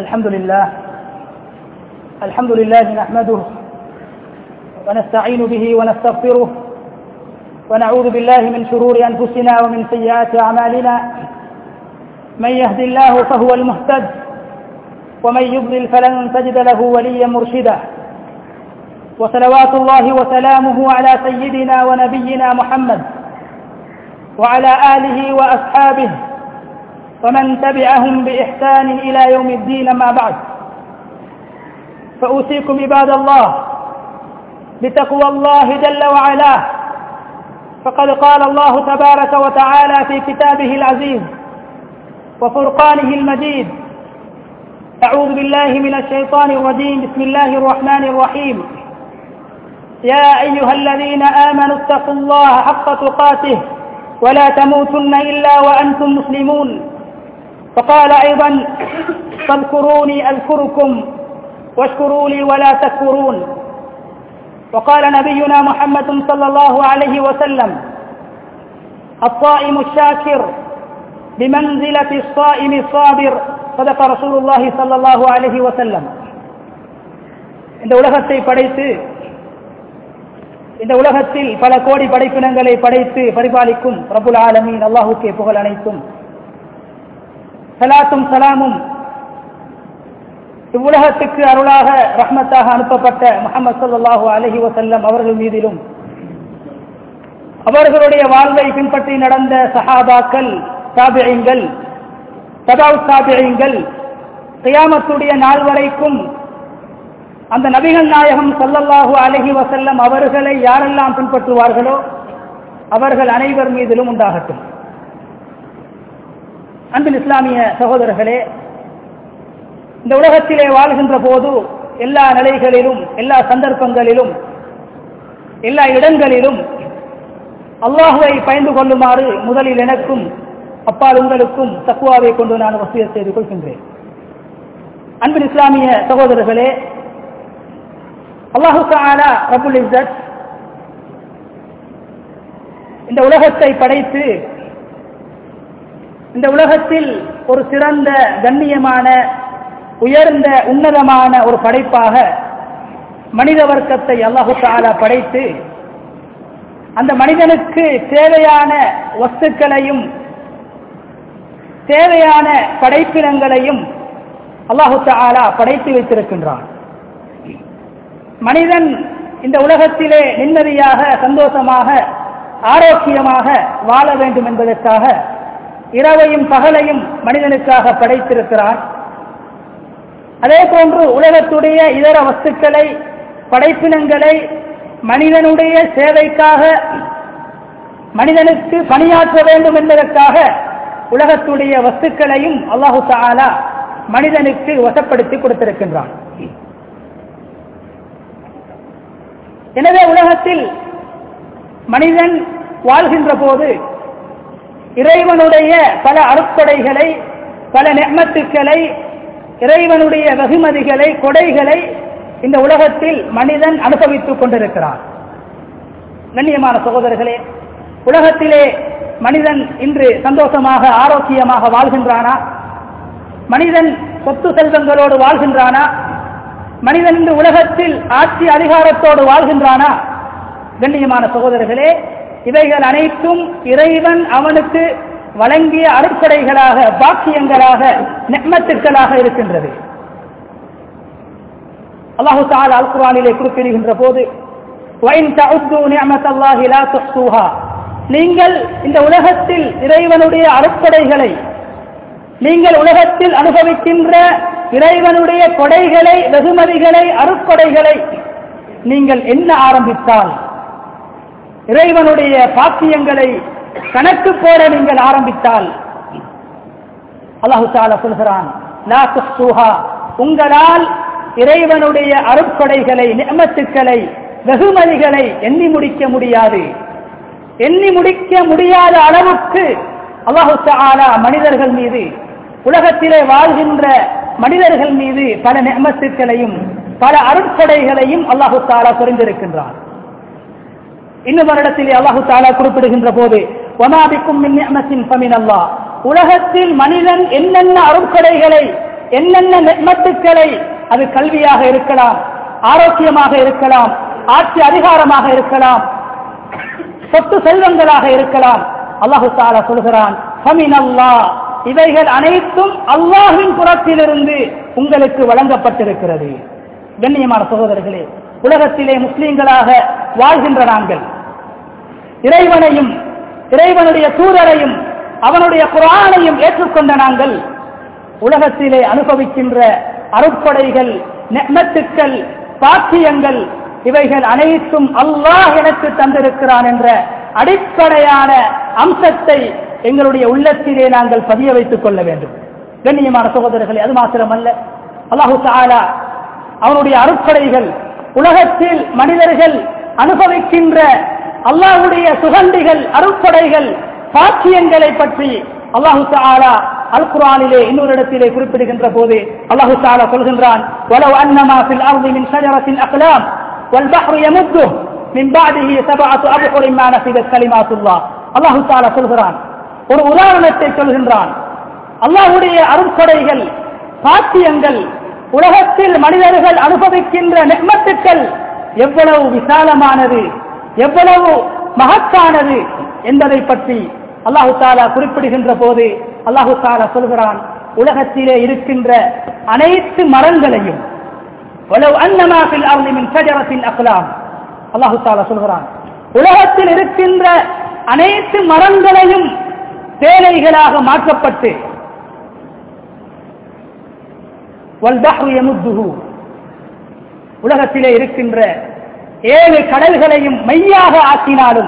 الحمد لله الحمد لله نحمده ونستعين به ونستغفره ونعوذ بالله من شرور أنفسنا ومن سيئات أعمالنا من يهد الله فهو المهتد ومن يضلل فلن تجد له وليا مرشدا وصلوات الله وسلامه على سيدنا ونبينا محمد وعلى آله وأصحابه ومن تبعهم بإحسان إلى يوم الدين ما بعد فأوصيكم عباد الله بتقوى الله جل وعلا فقد قال الله تبارك وتعالى في كتابه العزيز وفرقانه المجيد أعوذ بالله من الشيطان الرجيم بسم الله الرحمن الرحيم يا أيها الذين آمنوا اتقوا الله حق تقاته ولا تموتن إلا وأنتم مسلمون فقال أيضا فاذكروني أذكركم واشكروا لي ولا تكفرون وقال نبينا محمد صلى الله عليه وسلم الصائم الشاكر بمنزلة الصائم الصابر صدق رسول الله صلى الله عليه وسلم இந்த உலகத்தை படைத்து இந்த உலகத்தில் பல கோடி படைப்பினங்களை படைத்து பரிபாலிக்கும் பிரபுல் ஆலமீன் அல்லாஹுக்கே புகழ் அனைத்தும் சலாத்தும் சலாமும் இவ்வுலகத்துக்கு அருளாக ரஹ்மத்தாக அனுப்பப்பட்ட முகமது சல்லாஹூ அலஹி வசல்லம் அவர்கள் மீதிலும் அவர்களுடைய வாழ்வை பின்பற்றி நடந்த சஹாபாக்கள் சாபியங்கள் சதாவ் சாபியங்கள் கியாமத்துடைய நாள் வரைக்கும் அந்த நபிகள் நாயகம் சல்லல்லாஹூ அலஹி வசல்லம் அவர்களை யாரெல்லாம் பின்பற்றுவார்களோ அவர்கள் அனைவர் மீதிலும் உண்டாகட்டும் அன்பின் இஸ்லாமிய சகோதரர்களே இந்த உலகத்திலே வாழ்கின்ற போது எல்லா நிலைகளிலும் எல்லா சந்தர்ப்பங்களிலும் எல்லா இடங்களிலும் அல்லாஹுவை பயந்து கொள்ளுமாறு முதலில் எனக்கும் அப்பால் உங்களுக்கும் தக்குவாவை கொண்டு நான் வசிய செய்து கொள்கின்றேன் அன்பின் இஸ்லாமிய சகோதரர்களே அல்லாஹு தாலா ரபுல் இசத் இந்த உலகத்தை படைத்து இந்த உலகத்தில் ஒரு சிறந்த கண்ணியமான உயர்ந்த உன்னதமான ஒரு படைப்பாக மனித வர்க்கத்தை அல்லாஹு தாலா படைத்து அந்த மனிதனுக்கு தேவையான வஸ்துக்களையும் தேவையான படைப்பினங்களையும் அல்லாஹு தாலா படைத்து வைத்திருக்கின்றான் மனிதன் இந்த உலகத்திலே நிம்மதியாக சந்தோஷமாக ஆரோக்கியமாக வாழ வேண்டும் என்பதற்காக இரவையும் பகலையும் மனிதனுக்காக படைத்திருக்கிறான் அதே போன்று உலகத்துடைய இதர வஸ்துக்களை படைப்பினங்களை மனிதனுடைய சேவைக்காக மனிதனுக்கு பணியாற்ற வேண்டும் என்பதற்காக உலகத்துடைய வஸ்துக்களையும் அல்லாஹு தாலா மனிதனுக்கு வசப்படுத்தி கொடுத்திருக்கின்றான் எனவே உலகத்தில் மனிதன் வாழ்கின்ற போது இறைவனுடைய பல அருட்கொடைகளை பல நெம்மத்துக்களை இறைவனுடைய வெகுமதிகளை கொடைகளை இந்த உலகத்தில் மனிதன் அனுபவித்துக் கொண்டிருக்கிறான் கண்ணியமான சகோதரர்களே உலகத்திலே மனிதன் இன்று சந்தோஷமாக ஆரோக்கியமாக வாழ்கின்றானா மனிதன் சொத்து செல்வங்களோடு வாழ்கின்றானா மனிதன் இன்று உலகத்தில் ஆட்சி அதிகாரத்தோடு வாழ்கின்றானா கண்ணியமான சகோதரர்களே இவைகள் அனைத்தும் இறைவன் அவனுக்கு வழங்கிய அருட்கொடைகளாக பாக்கியங்களாக நெம்மத்துக்களாக இருக்கின்றது அல்லாஹு தால் அல் குரானிலே குறிப்பிடுகின்ற போது நீங்கள் இந்த உலகத்தில் இறைவனுடைய அருட்கொடைகளை நீங்கள் உலகத்தில் அனுபவிக்கின்ற இறைவனுடைய கொடைகளை வெகுமதிகளை அருட்கொடைகளை நீங்கள் என்ன ஆரம்பித்தால் இறைவனுடைய பாக்கியங்களை கணக்கு போட நீங்கள் ஆரம்பித்தால் அல்லாஹு தாலா சொல்கிறான் உங்களால் இறைவனுடைய அருட்கொடைகளை நியமத்துக்களை வெகுமதிகளை எண்ணி முடிக்க முடியாது எண்ணி முடிக்க முடியாத அளவுக்கு அல்லாஹு தாலா மனிதர்கள் மீது உலகத்திலே வாழ்கின்ற மனிதர்கள் மீது பல நியமத்துக்களையும் பல அருட்கொடைகளையும் அல்லாஹு தாலா புரிந்திருக்கின்றான் இன்னும் வருடத்திலே அல்லாஹு தாலா குறிப்பிடுகின்ற போது ஒனாபிக்கும் மின் நியமத்தின் பமின் அல்லாஹ் உலகத்தில் மனிதன் என்னென்ன அருட்கொடைகளை என்னென்ன நெம்மத்துக்களை அது கல்வியாக இருக்கலாம் ஆரோக்கியமாக இருக்கலாம் ஆட்சி அதிகாரமாக இருக்கலாம் சொத்து செல்வங்களாக இருக்கலாம் அல்லாஹு தாலா சொல்கிறான் "ஃபமின் அல்லாஹ்." இவைகள் அனைத்தும் அல்லாஹ்வின் புறத்திலிருந்து உங்களுக்கு வழங்கப்பட்டிருக்கிறது கண்ணியமான சகோதரர்களே உலகத்திலே முஸ்லிம்களாக வாழ்கின்ற நாங்கள் இறைவனையும் இறைவனுடைய தூதரையும் அவனுடைய குரானையும் ஏற்றுக்கொண்ட நாங்கள் உலகத்திலே அனுபவிக்கின்ற அருட்படைகள் நெமத்துக்கள் பாக்கியங்கள் இவைகள் அனைத்தும் அல்லாஹ் எனக்கு தந்திருக்கிறான் என்ற அடிப்படையான அம்சத்தை எங்களுடைய உள்ளத்திலே நாங்கள் பதிய வைத்துக் கொள்ள வேண்டும் கண்ணியமான சகோதரர்களே அது மாத்திரமல்ல அல்லாஹு தாலா அவனுடைய அருட்படைகள் உலகத்தில் மனிதர்கள் அனுபவிக்கின்ற அல்லாஹுடைய சுகண்டிகள் அருட்படைகள் பாக்கியங்களை பற்றி அல்லாஹு தாலா அல் குரானிலே இன்னொரு இடத்திலே குறிப்பிடுகின்ற போது அல்லாஹு தாலா சொல்கின்றான் وَلَوْ أَنَّمَا فِي الْأَرْضِ مِنْ شَجَرَةٍ أَقْلَامٍ وَالْبَحْرُ يَمُدُّهُ مِنْ بَعْدِهِ سَبْعَةُ أَبْحُرٍ مَا نَفِدَتْ كَلِمَاتُ اللَّهِ அல்லாஹு தாலா சொல்கிறான் ஒரு உதாரணத்தை சொல்கின்றான் அல்லாஹுடைய அருட்கொடைகள் பாக்கியங்கள் உலகத்தில் மனிதர்கள் அனுபவிக்கின்ற நெம்மத்துக்கள் எவ்வளவு விசாலமானது எவ்வளவு மகத்தானது என்பதை பற்றி அல்லாஹு தாலா குறிப்பிடுகின்ற போது அல்லாஹு தாலா சொல்கிறான் உலகத்திலே இருக்கின்ற அனைத்து மரங்களையும் ولو أنما في الأرض من شجرة أقلام அல்லாஹு தாலா சொல்கிறான் உலகத்தில் இருக்கின்ற அனைத்து மரங்களையும் தேனைகளாக மாற்றப்பட்டு வல்பஹ்ரு யமுத்துஹு உலகத்திலே இருக்கின்ற ஏழு கடல்களையும் மையாக ஆக்கினாலும்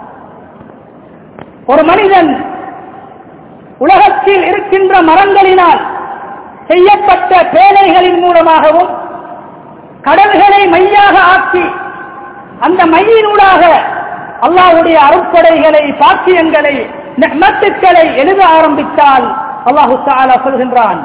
ஒரு மனிதன் உலகத்தில் இருக்கின்ற மரங்களினால் செய்யப்பட்ட பேழைகளின் மூலமாகவும் கடல்களை மையாக ஆக்கி அந்த மையினூடாக அல்லாஹ்வுடைய அருட்படைகளை பாக்கியங்களை நெமத்துக்களை எழுத ஆரம்பித்தால் அல்லாஹு தாலா சொல்கின்றான்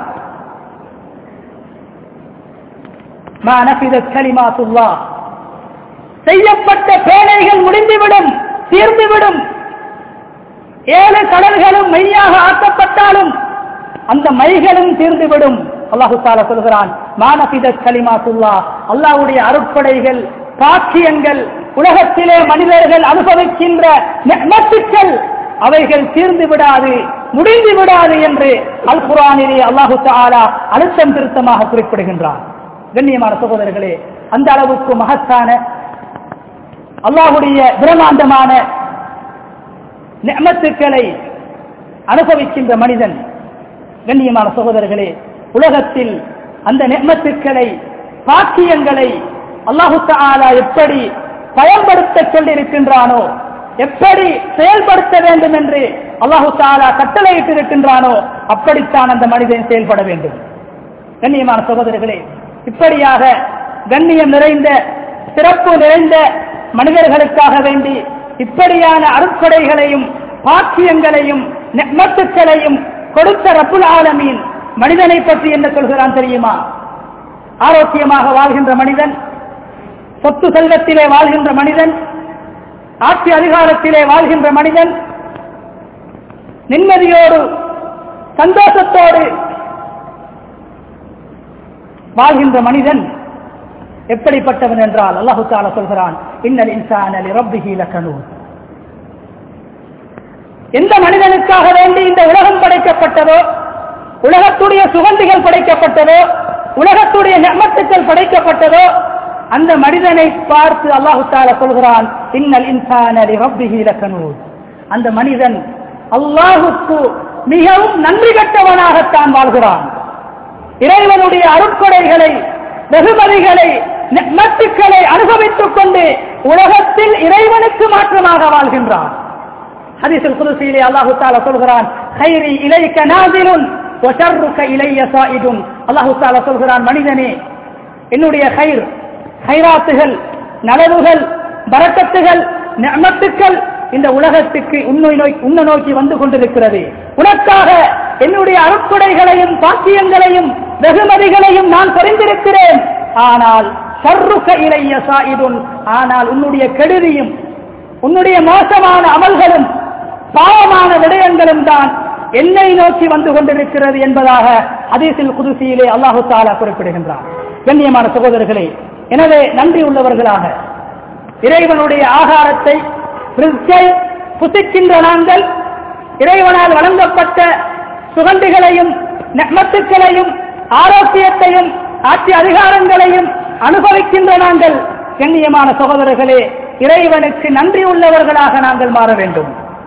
மா நஃபிதத் கலிமாத்துல்லாஹ் செய்யப்பட்ட பேழைகள் முடிந்துவிடும் தீர்ந்துவிடும் ஏழு கடல்களும் மையாக ஆக்கப்பட்டாலும் அந்த மைகளும் தீர்ந்துவிடும் அல்லாஹு தாலா சொல்கிறான் மானபித கலிமாத்துல்லா அல்லாஹ்வுடைய அருட்படைகள் பாக்கியங்கள் உலகத்திலே மனிதர்கள் அனுபவிக்கின்ற நெமத்துக்கள் அவைகள் தீர்ந்து விடாது முடிந்து விடாது என்று அல் குரானிலே அல்லாஹு தாலா அழுத்தம் திருத்தமாக குறிப்பிடுகின்றான் கண்ணியமான சகோதரர்களே அந்த அளவுக்கு மகத்தான அல்லாஹுடைய பிரம்மாண்டமான நெமத்துக்களை அனுபவிக்கின்ற மனிதன் கண்ணியமான சகோதரர்களே உலகத்தில் அந்த நெமத்துக்களை பாக்கியங்களை அல்லாஹு தாலா எப்படி பயன்படுத்த சொல்லியிருக்கின்றானோ எப்படி செயல்படுத்த வேண்டும் என்று அல்லாஹு தாலா கட்டளையிட்டிருக்கின்றானோ அப்படித்தான் அந்த மனிதன் செயல்பட வேண்டும் கண்ணியமான சகோதரர்களே இப்படியாக கண்ணியம் நிறைந்த சிறப்பு நிறைந்த மனிதர்களுக்காக வேண்டி இப்படியான அருட்கொடைகளையும் பாக்கியங்களையும் நெமத்துக்களையும் கொடுத்த ரப்புல் ஆலமீன் மனிதனை பற்றி என்ன சொல்கிறான் தெரியுமா ஆரோக்கியமாக வாழ்கின்ற மனிதன் சொத்து செல்வத்திலே வாழ்கின்ற மனிதன் ஆட்சி அதிகாரத்திலே வாழ்கின்ற மனிதன் நிம்மதியோடு சந்தோஷத்தோடு வாழ்கின்ற மனிதன் எப்படிப்பட்டவன் என்றால் அல்லாஹு தாலா சொல்கிறான் இன்னல் இன்சான ரப்பிஹி லகனூன் எந்த மனிதனுக்காக வேண்டி இந்த உலகம் படைக்கப்பட்டதோ உலகத்துடைய சுகந்திகள் படைக்கப்பட்டதோ உலகத்துடைய நெமத்துக்கள் படைக்கப்பட்டதோ அந்த மனிதனை பார்த்து அல்லாஹு தாலா சொல்கிறான் இன்னல் இன்சான ரப்பிஹி லகனூன் அந்த மனிதன் அல்லாஹுக்கு மிகவும் நன்றி கட்டவனாகத்தான் வாழ்கிறான் இறைவனுடைய அருட்கொடைகளை வெகுமதிகளை நெமத்துக்களை அனுபவித்துக் கொண்டு உலகத்தில் இறைவனுக்கு மாற்றமாக வாழ்கின்றான் ஹதீஸில் குதுசியிலே அல்லாஹு தாலா சொல்கிறான் ஹைரி இலைக்க நாசிலுன் ஒஷர்ருக்க இலைய சாயிதுன் அல்லாஹு தாலா சொல்கிறான் மனிதனே என்னுடைய ஹைர் ஹைராத்துகள் நலவுகள் பரக்கத்துகள் நெமத்துக்கள் இந்த உலகத்துக்கு உன்னை நோய் உன்னை நோக்கி வந்து கொண்டிருக்கிறது உனக்காக என்னுடைய அருட்கொடைகளையும் பாக்கியங்களையும் வெகுமதிகளையும் நான் தெரிந்திருக்கிறேன் ஆனால் சர்ருக இலைய சாயிதுன் ஆனால் உன்னுடைய கெடுதியும் உன்னுடைய மோசமான அமல்களும் பாவமான விடயங்களும் தான் என்னை நோக்கி வந்து கொண்டிருக்கிறது என்பதாக ஹதீஸில் குதிசியிலே அல்லாஹு தாலா குறிப்பிடுகின்றார் கண்ணியமான சகோதரர்களே எனவே நன்றி உள்ளவர்களாக இறைவனுடைய ஆகாரத்தை ரிஸ்கை புசிக்கின்ற நாங்கள் இறைவனால் வழங்கப்பட்ட சுகண்டிகளையும் நெமத்துக்களையும் ஆரோக்கியத்தையும் ஆட்சி அதிகாரங்களையும் அனுபவிக்கின்ற நாங்கள் கண்ணியமான சகோதரர்களே இறைவனுக்கு நன்றி உள்ளவர்களாக நாங்கள் மாற வேண்டும்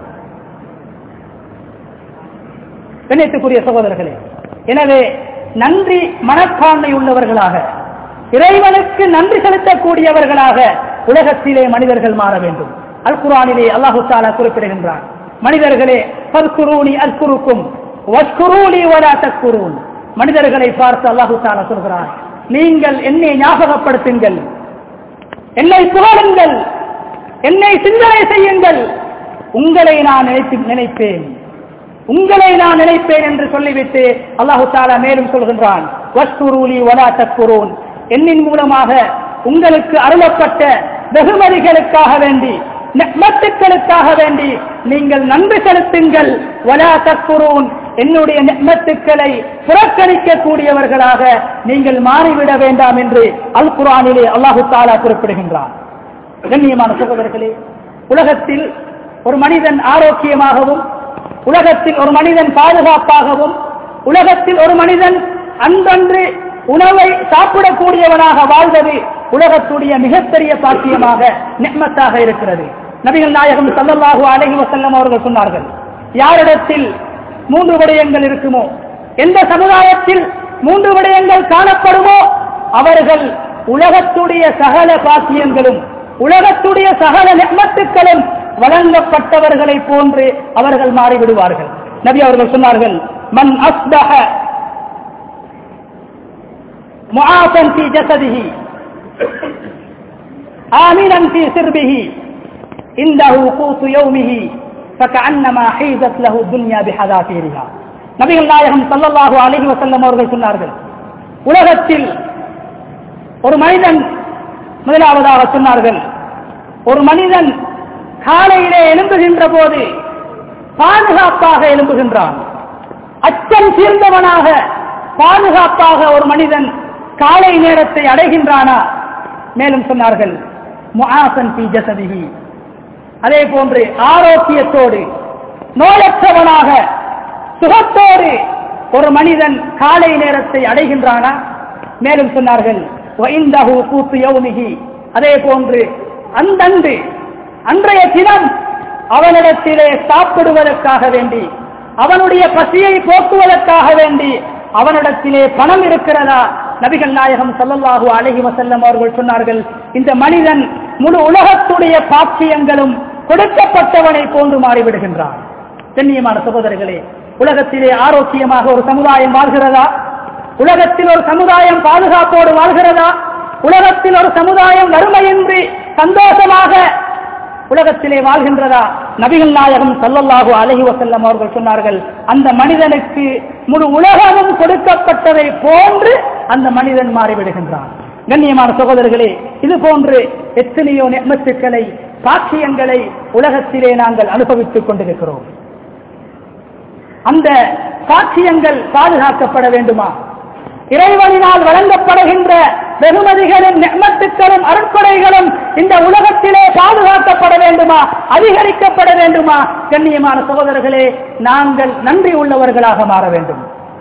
கண்ணியத்துக்குரிய சகோதரர்களே எனவே நன்றி மனப்பான்மை உள்ளவர்களாக இறைவனுக்கு நன்றி செலுத்தக்கூடியவர்களாக உலகத்திலே மனிதர்கள் மாற வேண்டும் அல் குரானிலே அல்லாஹு தாலா குறிப்பிடுகின்றான் மனிதர்களே பற்குரூனி அல்குருக்கும் வஸ்குரூனி வலா தக்குரூன் மனிதர்களை பார்த்து அல்லாஹு தாலா சொல்கிறான் நீங்கள் என்னை ஞாபகப்படுத்துங்கள் என்னை புகழுங்கள் என்னை சிந்தனை செய்யுங்கள் உங்களை நான் நினைத்து நினைப்பேன் உங்களை நான் நினைப்பேன் என்று சொல்லிவிட்டு அல்லாஹு தாலா மேலும் சொல்கின்றான் வஸ்குரூலி வலா தக்குரூன் என்னின் மூலமாக உங்களுக்கு அருளப்பட்ட வெகுமதிகளுக்காக வேண்டி நெமத்துக்களுக்காக வேண்டி நீங்கள் நன்றி செலுத்துங்கள் வலா தக்குரூன் என்னுடைய நெமத்துக்களை புறக்கணிக்க கூடியவர்களாக நீங்கள் மாறிவிட வேண்டாம் என்று அல் குரானிலே அல்லாஹு தாலா குறிப்பிடுகின்றார் கண்ணியமான சகோதரர்களே உலகத்தில் ஒரு மனிதன் ஆரோக்கியமாகவும் உலகத்தில் ஒரு மனிதன் பாதுகாப்பாகவும் உலகத்தில் ஒரு மனிதன் அன்றன்று உணவை சாப்பிடக்கூடியவனாக வாழ்வது உலகத்துடைய மிகப்பெரிய பாக்கியமாக நெம்மத்தாக இருக்கிறது நபிகள் நாயகம் சல்லல்லாஹு அலைஹி வஸல்லம் அவர்கள் சொன்னார்கள் யாரிடத்தில் மூன்று விடயங்கள் இருக்குமோ எந்த சமுதாயத்தில் மூன்று விடயங்கள் காணப்படுமோ அவர்கள் உலகத்துடைய சகல பாக்கியங்களும் உலகத்துடைய சகல நெம்மத்துக்களும் வழங்கப்பட்டவர்களை போன்று அவர்கள் மாறிவிடுவார்கள் நபி அவர்கள் சொன்னார்கள் மன் அஸ்பஹ முஆஃபன் ஃபீ ஜஸதிஹி ஆமினன் ஃபீ சிர்பிஹி இந்தஹு கூத்து யௌமிஹி فكأنما حيزت له الدنيا بحذافيرها நபிகள் நாயகம் ஸல்லல்லாஹு அலைஹி வஸல்லம் அவர்கள் சொன்னார்கள் உலகத்தில் ஒரு மனிதன் முதலாவதாக சொன்னார்கள் ஒரு மனிதன் காலையிலே எழும்புகின்ற போது பாதுகாப்பாக எழும்புகின்றான் அச்சம் தீர்ந்தவனாக பாதுகாப்பாக ஒரு மனிதன் காலை நேரத்தை அடைகின்றானா மேலும் சொன்னார்கள் முஆசன் பி ஜசதிஹி அதே போன்று ஆரோக்கியத்தோடு நோயற்றவனாக சுகத்தோடு ஒரு மனிதன் காலை நேரத்தை அடைகின்றானா மேலும் சொன்னார்கள் "வஇந்தஹு கூத்து யௌமிஹி." அதே போன்று அந்தண்டு அன்றைய தினம் அவனிடத்திலே சாப்பிடுவதற்காக வேண்டி அவனுடைய பசியை போக்குவதற்காக வேண்டி அவனிடத்திலே பணம் இருக்கிறதா நபிகள் நாயகம் ஸல்லல்லாஹு அலைஹி வஸல்லம் அவர்கள் சொன்னார்கள் இந்த மனிதன் முழு உலகத்துடைய பாக்கியங்களும் கொடுக்கப்பட்டவனை போன்று மாறிவிடுகின்றான் கண்ணியமான சகோதரர்களே உலகத்திலே ஆரோக்கியமாக ஒரு சமுதாயம் வாழ்கிறதா உலகத்தில் ஒரு சமுதாயம் பாதுகாப்போடு வாழ்கிறதா உலகத்தில் ஒரு சமுதாயம் வறுமையின்றி சந்தோஷமாக உலகத்திலே வாழ்கின்றதா நபிகள் நாயகம் சல்லல்லாஹு அலைஹி வஸல்லம் அவர்கள் சொன்னார்கள் அந்த மனிதனுக்கு முழு உலகமும் கொடுக்கப்பட்டதை போன்று அந்த மனிதன் மாறிவிடுகின்றான் கண்ணியமான சகோதரர்களே இது போன்று எத்தனையோ நெமத்துக்களை சாட்சியங்களை உலகத்திலே நாங்கள் அனுபவித்துக் கொண்டிருக்கிறோம் அந்த சாட்சியங்கள் பாதுகாக்கப்பட வேண்டுமா இறைவனினால் வழங்கப்படுகின்ற வெகுமதிகளும் நெமத்துக்களும் அருட்கொடைகளும் இந்த உலகத்திலே பாதுகாக்கப்பட வேண்டுமா அதிகரிக்கப்பட வேண்டுமா கண்ணியமான சகோதரர்களே நாங்கள் நன்றி உள்ளவர்களாக மாற வேண்டும்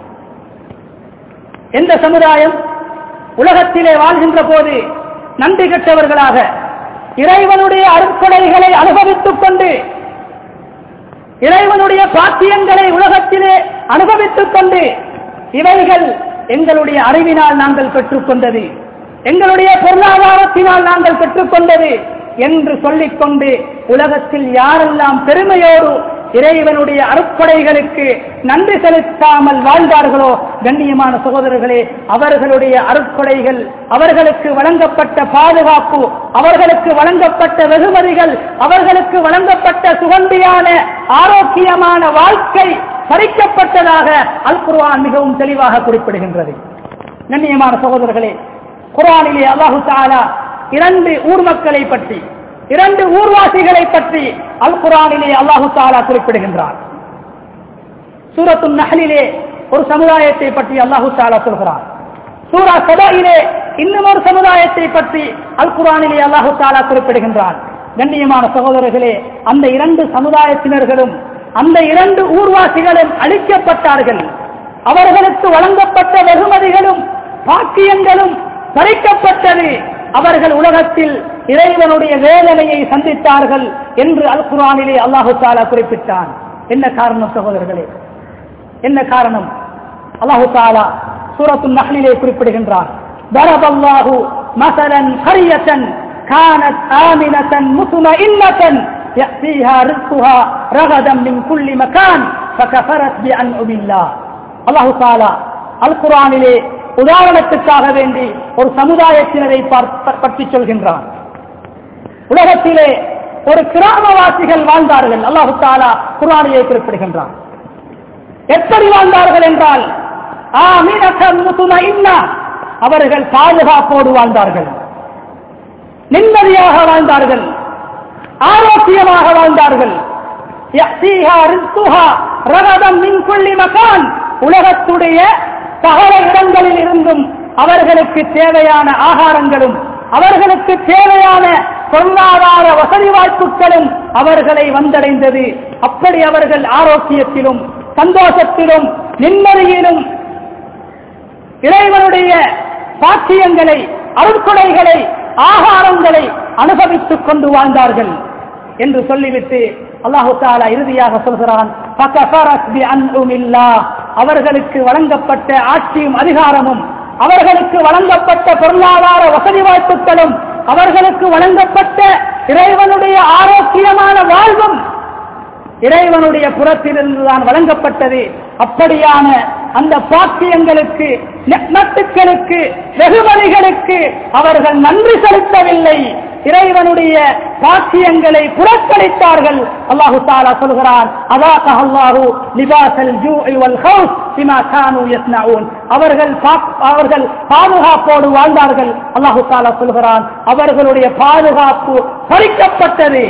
எந்த சமுதாயம் உலகத்திலே வாழ்கின்ற போது நன்றி கெட்டவர்களாக இறைவனுடைய அருட்கொடைகளை அனுபவித்துக் கொண்டு இறைவனுடைய பாக்கியங்களை உலகத்திலே அனுபவித்துக் கொண்டு இவைகள் எங்களுடைய அறிவினால் நாங்கள் பெற்றுக்கொண்டது எங்களுடைய பொருளாதாரத்தினால் நாங்கள் பெற்றுக்கொண்டது என்று சொல்லிக்கொண்டு உலகத்தில் யாரெல்லாம் பெருமையோடு இறைவனுடைய அருட்படைகளுக்கு நன்றி செலுத்தாமல் வாழ்ந்தார்களோ கண்ணியமான சகோதரர்களே அவர்களுடைய அருட்படைகள் அவர்களுக்கு வழங்கப்பட்ட பாதுகாப்பு அவர்களுக்கு வழங்கப்பட்ட வெகுமதிகள் அவர்களுக்கு வழங்கப்பட்ட சுகந்தியான ஆரோக்கியமான வாழ்க்கை பறிக்கப்பட்டதாக அல் குர்ஆன் மிகவும் தெளிவாக குறிப்பிடுகின்றது கண்ணியமான சகோதரர்களே குர்ஆனிலே அல்லாஹு தாலா இரண்டு ஊர் மக்களை பற்றி இரண்டு ஊர்வாசிகளை பற்றி அல் குரானிலே அல்லாஹு தாலா குறிப்பிடுகின்றார் சூரத்து நஹலிலே ஒரு சமுதாயத்தை பற்றி அல்லாஹு தாலா சொல்கிறார் சூரா சபாயிலே இன்னும் ஒரு சமுதாயத்தை பற்றி அல் குரானிலே அல்லாஹு தாலா குறிப்பிடுகின்றான் கண்ணியமான சகோதரர்களே அந்த இரண்டு சமுதாயத்தினர்களும் அந்த இரண்டு ஊர்வாசிகளும் அழிக்கப்பட்டார்கள் அவர்களுக்கு வழங்கப்பட்ட வெகுமதிகளும் பாக்கியங்களும் பறிக்கப்பட்டது அவர்கள் உலகத்தில் இறைவனுடைய வேதனையை சந்தித்தார்கள் என்று அல் குரானிலே அல்லாஹு தாலா குறிப்பிட்டான் என்ன காரணம் சகோதரர்களே என்ன காரணம் அல்லாஹு தாலா சூரத்து நஹ்லிலே குறிப்பிடுகின்றார் ضرب الله مثلا قرية كانت آمنة مطمئنة يأتيها رزقها رغدا من كل مكان فكفرت بأنعم الله அல்லாஹு தாலா அல் குரானிலே உதாரணத்துக்காக வேண்டி ஒரு சமுதாயத்தினரை பற்றி சொல்கின்றான் உலகத்திலே ஒரு கிராமவாசிகள் வாழ்ந்தார்கள் அல்லாஹு தாலா குரானிலே குறிப்பிடுகின்றான் எப்படி வாழ்ந்தார்கள் என்றால் அவர்கள் பாதுகாப்போடு வாழ்ந்தார்கள் நிம்மதியாக வாழ்ந்தார்கள் ஆரோக்கியமாக வாழ்ந்தார்கள் உலகத்துடைய சகல இடங்களில் இருந்தும் அவர்களுக்கு தேவையான ஆகாரங்களும் அவர்களுக்கு தேவையான பொருளாதார வசதி வாய்ப்புகளும் அவர்களை வந்தடைந்தது அப்படி அவர்கள் ஆரோக்கியத்திலும் சந்தோஷத்திலும் நிம்மதியிலும் இறைவனுடைய சாட்சியங்களை அருட்கொடைகளை ஆகாரங்களை அனுபவித்துக் கொண்டு வாழ்ந்தார்கள் என்று சொல்லிவிட்டு அல்லாஹு தாலா இறுதியாக சொல்கிறான் அவர்களுக்கு வழங்கப்பட்ட ஆட்சியும் அதிகாரமும் அவர்களுக்கு வழங்கப்பட்ட பொருளாதார வசதி வாய்ப்புகளும் அவர்களுக்கு வழங்கப்பட்ட இறைவனுடைய ஆரோக்கியமான வாழ்வும் இறைவனுடைய புறத்திலிருந்துதான் வழங்கப்பட்டது அப்படியான அந்த பாக்கியங்களுக்கு நட்டுக்களுக்கு வெகுமதிகளுக்கு அவர்கள் நன்றி செலுத்தவில்லை இறைவனுடைய பாக்கியங்களை புறக்கணித்தார்கள் அல்லாஹு தாலா சொல்கிறான் அதாக அல்லாஹு லிபாசல் ஜூஇ வல் ஹவுஸ் பிமா கானு யஸ்னஊன் அவர்கள் அவர்கள் பாதுகாப்போடு வாழ்ந்தார்கள் அல்லாஹு தாலா சொல்கிறான் அவர்களுடைய பாதுகாப்பு பறிக்கப்பட்டது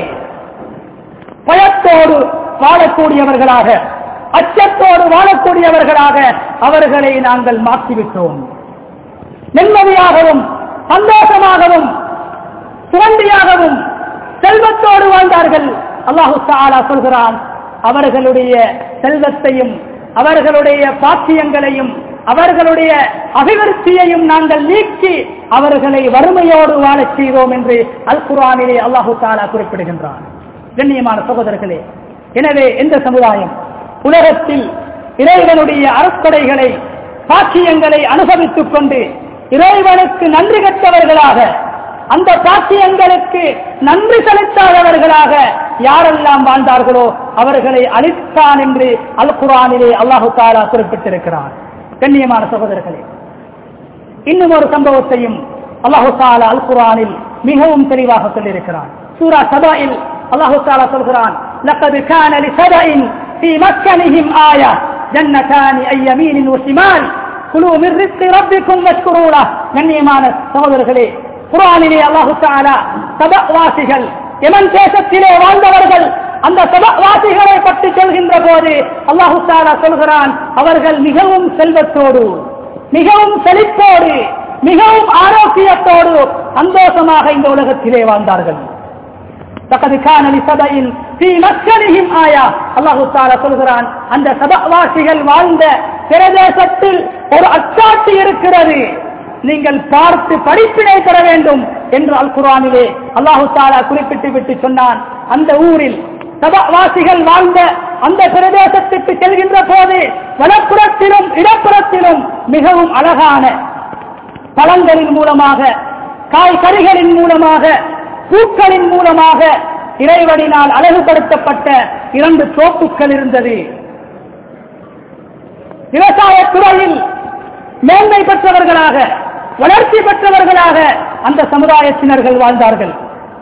பயத்தோடு வாழக்கூடியவர்களாக அச்சத்தோடு வாழக்கூடியவர்களாக அவர்களை நாங்கள் மாற்றிவிட்டோம் நிம்மதியாகவும் சந்தோஷமாகவும் சுரண்டியாகவும் செல்வத்தோடு வாழ்ந்தார்கள் அல்லாஹு தாலா சொல்கிறான் அவர்களுடைய செல்வத்தையும் அவர்களுடைய பாக்கியங்களையும் அவர்களுடைய அபிவிருத்தியையும் நாங்கள் நீக்கி அவர்களை வறுமையோடு வாழச் செய்தோம் என்று அல் குரானிலே அல்லாஹு தாலா குறிப்பிடுகின்றான் கண்ணியமான சகோதரர்களே எனவே எந்த சமுதாயம் உலகத்தில் இறைவனுடைய அறக்கடைகளை பாக்கியங்களை அனுபவித்துக் கொண்டு இறைவனுக்கு நன்றி கற்றவர்களாக அந்த பாக்கியங்களுக்கு நன்றி செலுத்தாதவர்களாக யாரெல்லாம் வாழ்ந்தார்களோ அவர்களை அழித்தான் என்று அல் குரானிலே அல்லாஹு தாலா குறிப்பிட்டிருக்கிறார் கண்ணியமான சகோதரர்களே இன்னும் ஒரு சம்பவத்தையும் அல்லாஹு தாலா அல் குரானில் மிகவும் தெளிவாக சொல்லியிருக்கிறார் சூரா சபாயில் அல்லாஹு தாலா சொல்கிறான் لقد كان لسبأ في مسكنهم آية جنتان أي يمين وشمال كلوا من رزق ربكم واشكروا له கண்ணியமான சகோதரர்களே குரானிலே அல்லாஹு தாலா சபவாசிகள் எமன் தேசத்திலே வாழ்ந்தவர்கள் அந்த சபவாசிகளை பற்றி சொல்கின்ற போது அல்லாஹு தாலா சொல்கிறான் அவர்கள் மிகவும் செல்வத்தோடு மிகவும் செழிப்போடு மிகவும் ஆரோக்கியத்தோடு சந்தோஷமாக இந்த உலகத்திலே வாழ்ந்தார்கள் தக்கது காணலி சபையில் ஸ்ரீ மக்களின் ஆயா அல்லாஹு தாலா சொல்கிறான் அந்த சபவாசிகள் வாழ்ந்த பிரதேசத்தில் ஒரு அச்சாட்சி இருக்கிறது நீங்கள் பார்த்து படிப்பினை பெற வேண்டும் என்று அல் குரானிலே அல்லாஹு தாலா குறிப்பிட்டு விட்டு சொன்னான் அந்த ஊரில் சபவாசிகள் வாழ்ந்த அந்த பிரதேசத்துக்கு செல்கின்ற போது வலப்புறத்திலும் இடப்புறத்திலும் மிகவும் அழகான பழங்களின் மூலமாக காய்கறிகளின் மூலமாக பூக்களின் மூலமாக இறைவனினால் அழகுபடுத்தப்பட்ட இரண்டு தோப்புக்கள் இருந்தது விவசாய துறையில் மேன்மை பெற்றவர்களாக வளர்ச்சி பெற்றவர்களாக அந்த சமுதாயத்தினர்கள் வாழ்ந்தார்கள்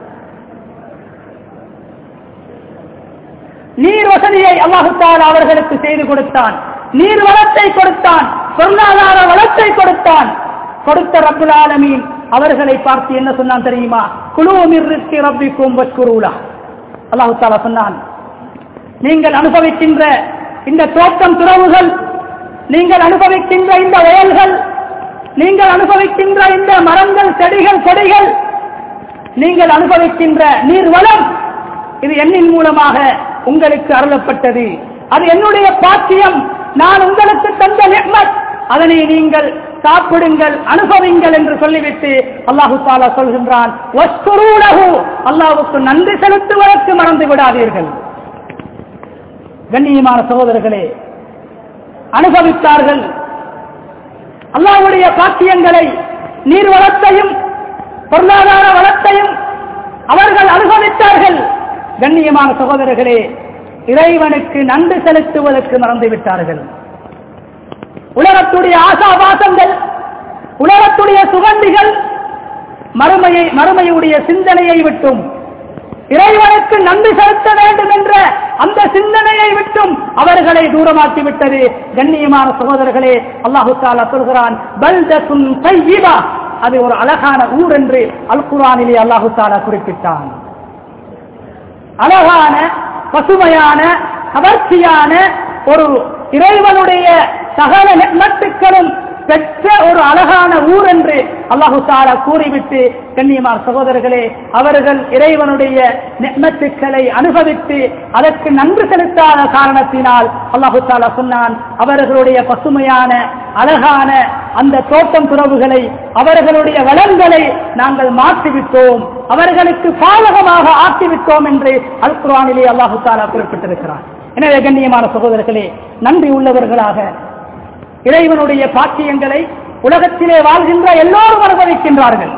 நீர் வசதியை அல்லாஹுத்தால் அவர்களுக்கு செய்து கொடுத்தான் நீர் வளத்தை கொடுத்தான் பொருளாதார வளத்தை கொடுத்தான் கொடுத்த ரப்புல் ஆலமீன் அவர்களை பார்த்து என்ன சொன்னான் தெரியுமா குழுவில் ரிஸ்கி ரப்பிக்கும் வஸ்குரூலா அல்லாஹு தாலா சொன்னான் நீங்கள் அனுபவிக்கின்ற இந்த தோட்டம் துறவுகள் நீங்கள் அனுபவிக்கின்ற இந்த வயல்கள் நீங்கள் அனுபவிக்கின்ற இந்த மரங்கள் செடிகள் கொடிகள் நீங்கள் அனுபவிக்கின்ற நீர் வளம் இது எண்ணின் மூலமாக உங்களுக்கு அருளப்பட்டது அது என்னுடைய பாக்கியம் நான் உங்களுக்கு தந்த நிர்மத் அதனை நீங்கள் சாப்பிடுங்கள் அனுபவிங்கள் என்று சொல்லிவிட்டு அல்லாஹு தாலா சொல்கின்றான் "வஸ்குரூலஹு", அல்லாஹ்வுக்கு நன்றி செலுத்துவதற்கு மறந்து விடாதீர்கள் கண்ணியமான சகோதரர்களே அனுபவித்தார்கள் அல்லாஹ்வுடைய பாக்கியங்களை நீர் வளத்தையும் பொருளாதார வளத்தையும் அவர்கள் அனுபவித்தார்கள் கண்ணியமான சகோதரர்களே இறைவனுக்கு நன்றி செலுத்துவதற்கு மறந்துவிட்டார்கள் உலகத்துடைய ஆசாபாசங்கள் உலகத்துடைய சுகந்திகள் மறுமையை மறுமையுடைய சிந்தனையை விட்டும் இறைவனுக்கு நன்றி செலுத்த வேண்டும் என்ற அந்த சிந்தனையை விட்டும் அவர்களை தூரமாக்கி விட்டது கண்ணியமான சகோதரர்களே அல்லாஹு தாலா சொல்கிறான் பல்தத்துன் தையிபா அது ஒரு அழகான ஊர் என்று அல் குரானிலே அல்லாஹு தாலா குறிப்பிட்டான் அழகான பசுமையான கவர்ச்சியான ஒரு இறைவனுடைய சகல நெட்மத்துக்களும் பெற்ற ஒரு அழகான ஊர் என்று அல்லாஹு தாலா கூறிவிட்டு கண்ணியமார் சகோதரர்களே அவர்கள் இறைவனுடைய நெட்மத்துக்களை அனுபவித்து அதற்கு நன்றி செலுத்தாத காரணத்தினால் அல்லாஹு தாலா சொன்னான் அவர்களுடைய பசுமையான அழகான அந்த தோட்டம் துறவுகளை அவர்களுடைய வளங்களை நாங்கள் மாற்றிவிட்டோம் அவர்களுக்கு பாதகமாக ஆக்கிவிட்டோம் என்று அல் குரானிலே அல்லாஹு தாலா குறிப்பிட்டிருக்கிறார் எனவே கண்ணியமான சகோதரர்களே நன்றி உள்ளவர்களாக இறைவனுடைய பாக்கியங்களை உலகத்திலே வாழ்கின்ற எல்லோரும் அனுபவிக்கின்றார்கள்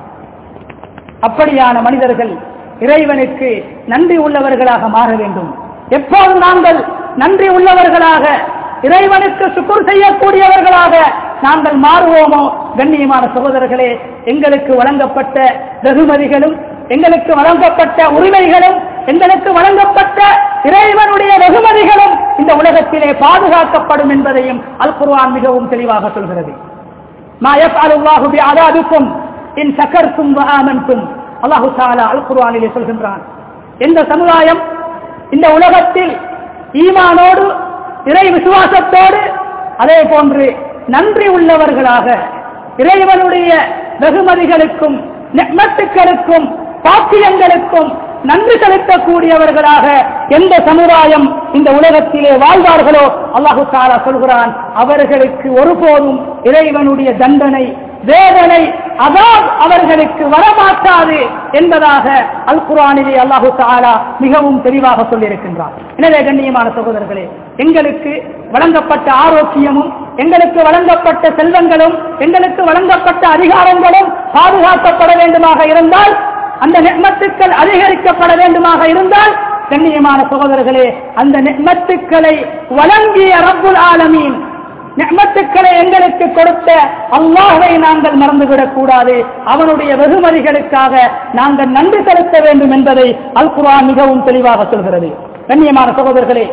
அப்படியான மனிதர்கள் இறைவனுக்கு நன்றி உள்ளவர்களாக மாற வேண்டும் எப்போது நாங்கள் நன்றி உள்ளவர்களாக இறைவனுக்கு சுக்குர் செய்யக்கூடியவர்களாக நாங்கள் மாறுவோமோ கண்ணியமான சகோதரர்களே எங்களுக்கு வழங்கப்பட்ட வெகுமதிகளும் எங்களுக்கு வழங்கப்பட்ட உரிமைகளும் எங்களுக்கு வழங்கப்பட்ட இறைவனுடைய வெகுமதிகளும் இந்த உலகத்திலே பாதுகாக்கப்படும் என்பதையும் அல் குர்ஆன் மிகவும் தெளிவாக சொல்கிறது ما يفعل الله بعذابكم إن شكرتم وآمنتم அல்லாஹு தாலா அல் குர்ஆனிலே சொல்கின்றான் எந்த சமுதாயம் இந்த உலகத்தில் ஈமானோடு இறை விசுவாசத்தோடு அதே போன்று நன்றி உள்ளவர்களாக இறைவனுடைய வெகுமதிகளுக்கும் நெமத்துக்களுக்கும் பாக்கியங்களுக்கும் நன்றி செலுத்தக்கூடியவர்களாக எந்த சமுதாயம் இந்த உலகத்திலே வாழ்வார்களோ அல்லாஹு தாலா சொல்கிறான் அவர்களுக்கு ஒருபோதும் இறைவனுடைய தண்டனை வேதனை அதான் அவர்களுக்கு வரமாட்டாது என்பதாக அல் குரானிலே அல்லாஹு தாலா மிகவும் தெளிவாக சொல்லியிருக்கின்றார் எனவே கண்ணியமான சகோதரர்களே எங்களுக்கு வழங்கப்பட்ட ஆரோக்கியமும் எங்களுக்கு வழங்கப்பட்ட செல்வங்களும் எங்களுக்கு வழங்கப்பட்ட அதிகாரங்களும் பாதுகாக்கப்பட வேண்டுமாக இருந்தால் அந்த நெம்மத்துக்கள் அதிகரிக்கப்பட வேண்டுமாக இருந்தால் கண்ணியமான சகோதரர்களே அந்த நெம்மத்துக்களை வழங்கிய ரப்புல் ஆலமீன் நெம்மத்துக்களை எங்களுக்கு கொடுத்த அல்லாஹை நாங்கள் மறந்துவிடக் கூடாது அவனுடைய வெகுமதிகளுக்காக நாங்கள் நன்றி செலுத்த வேண்டும் என்பதை அல் குர்ஆன் மிகவும் தெளிவாக சொல்கிறது கண்ணியமான சகோதரர்களே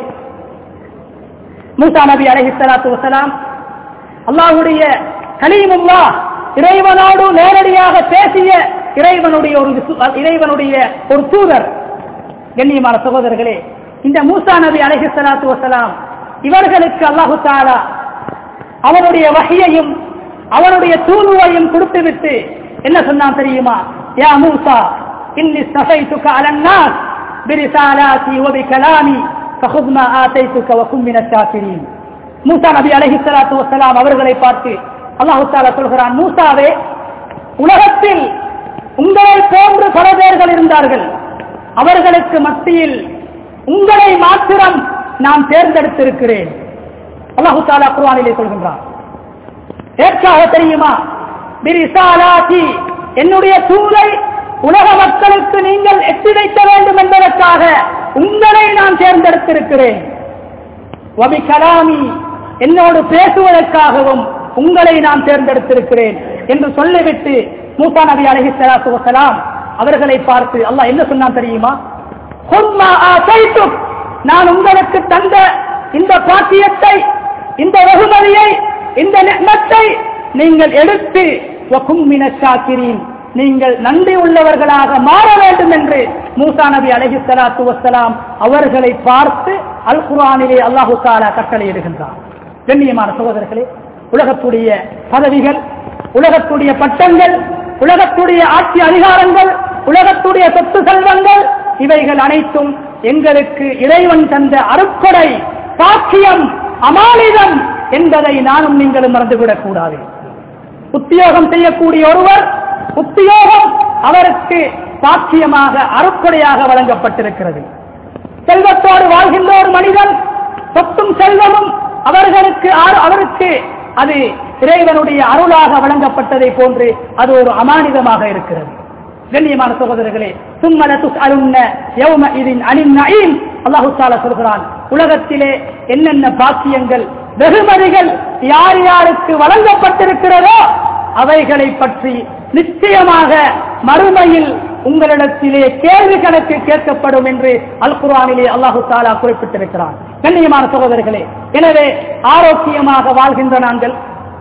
மூசா நபி அலஹி சலாத்து வசலாம் அல்லாஹுடைய கலீமுல்லா இறைவனோடு நேரடியாக பேசிய இறைவனுடைய ஒரு விசு- இறைவனுடைய ஒரு தூதர் கண்ணியமான சகோதரர்களே இந்த மூசா நபி அலஹி சலாத்து வசலாம் இவர்களுக்கு அல்லாஹு தாலா அவனுடைய வகையையும் அவனுடைய தூதுவையும் கொடுத்துவிட்டு என்ன சொன்னான் தெரியுமா யா மூசா இன்னி சஃபைத்துக அலன்னாஸ் பிரிசாலாத்தி வபி கலாமி فخذ ما آتيتك وكن من الشاكرين மூசா நபி அலைஹி ஸலாத்து வஸலாம் அவர்களை பார்த்து அல்லாஹ் தஆலா சொல்கிறான் மூசாவே உலகத்தில் உங்களை போன்று பல பேர்கள் இருந்தார்கள் அவர்களுக்கு மத்தியில் உங்களை மாத்திரம் நான் தேர்ந்தெடுத்திருக்கிறேன் அல்லாஹு தாலா குர்ஆனிலே சொல்கின்றான் ஏற்காக தெரியுமா பிரிசாலாத்தி என்னுடைய தூதை உலக மக்களுக்கு நீங்கள் எச்சரிக்க வேண்டும் என்பதற்காக உங்களை நான் தேர்ந்தெடுத்திருக்கிறேன் வபி கலாமி என்னோடு பேசுவதற்காகவும் உங்களை நான் தேர்ந்தெடுத்திருக்கிறேன் என்று சொல்லிவிட்டு மூசா நபி அலஹி சலாத்து வசலாம் அவர்களை பார்த்து அல்லாஹ் என்ன சொன்னான் தெரியுமா "குர்மா ஆதைத்துக்." நான் உங்களுக்கு தந்த இந்த பாக்கியத்தை இந்த வெகுமதியை இந்த நிம்மத்தை நீங்கள் எடுத்து வகும் மின ஷாக்கிரீன் நீங்கள் நன்றி உள்ளவர்களாக மாற வேண்டும் என்று மூசா நபி அலஹி சலாத்து வசலாம் அவர்களை பார்த்து அல் குர்ஆனிலே அல்லாஹு தாலா கட்டளையிடுகின்றான் கண்ணியமான சகோதரர்களே உலகத்துடைய பதவிகள் உலகத்துடைய பட்டங்கள் உலகத்துடைய ஆட்சி அதிகாரங்கள் உலகத்துடைய சொத்து செல்வங்கள் இவைகள் அனைத்தும் எங்களுக்கு இறைவன் தந்த அருட்கொடை சாட்சியம் அமானிதம் என்பதை நானும் நீங்களும் மறந்துவிடக் கூடாது உத்தியோகம் செய்யக்கூடிய ஒருவர் உத்தியோகம் அவருக்கு சாட்சியமாக அருட்கொடையாக வழங்கப்பட்டிருக்கிறது செல்வத்தோடு வாழ்கின்ற ஒரு மனிதன் சொத்தும் செல்வமும் அவர்களுக்கு ஆ- அவருக்கு அது இறைவனுடைய அருளாக வழங்கப்பட்டதை போன்று அது ஒரு அமானிதமாக இருக்கிறது கண்ணியமான சகோதரர்களே சும்மல துஸ்அலுன்ன யௌம இதின் அனின் நயீம் அல்லாஹு தஆலா சொல்கிறான் உலகத்திலே என்னென்ன பாக்கியங்கள் வெகுமதிகள் யார் யாருக்கு வழங்கப்பட்டிருக்கிறதோ அவைகளை பற்றி நிச்சயமாக மறுமையில் உங்களிடத்திலே கேள்வி கணக்கு கேட்கப்படும் என்று அல் குர்ஆனிலே அல்லாஹு தாலா குறிப்பிட்டிருக்கிறான் கண்ணியமான சகோதரர்களே எனவே ஆரோக்கியமாக வாழ்கின்ற நாங்கள்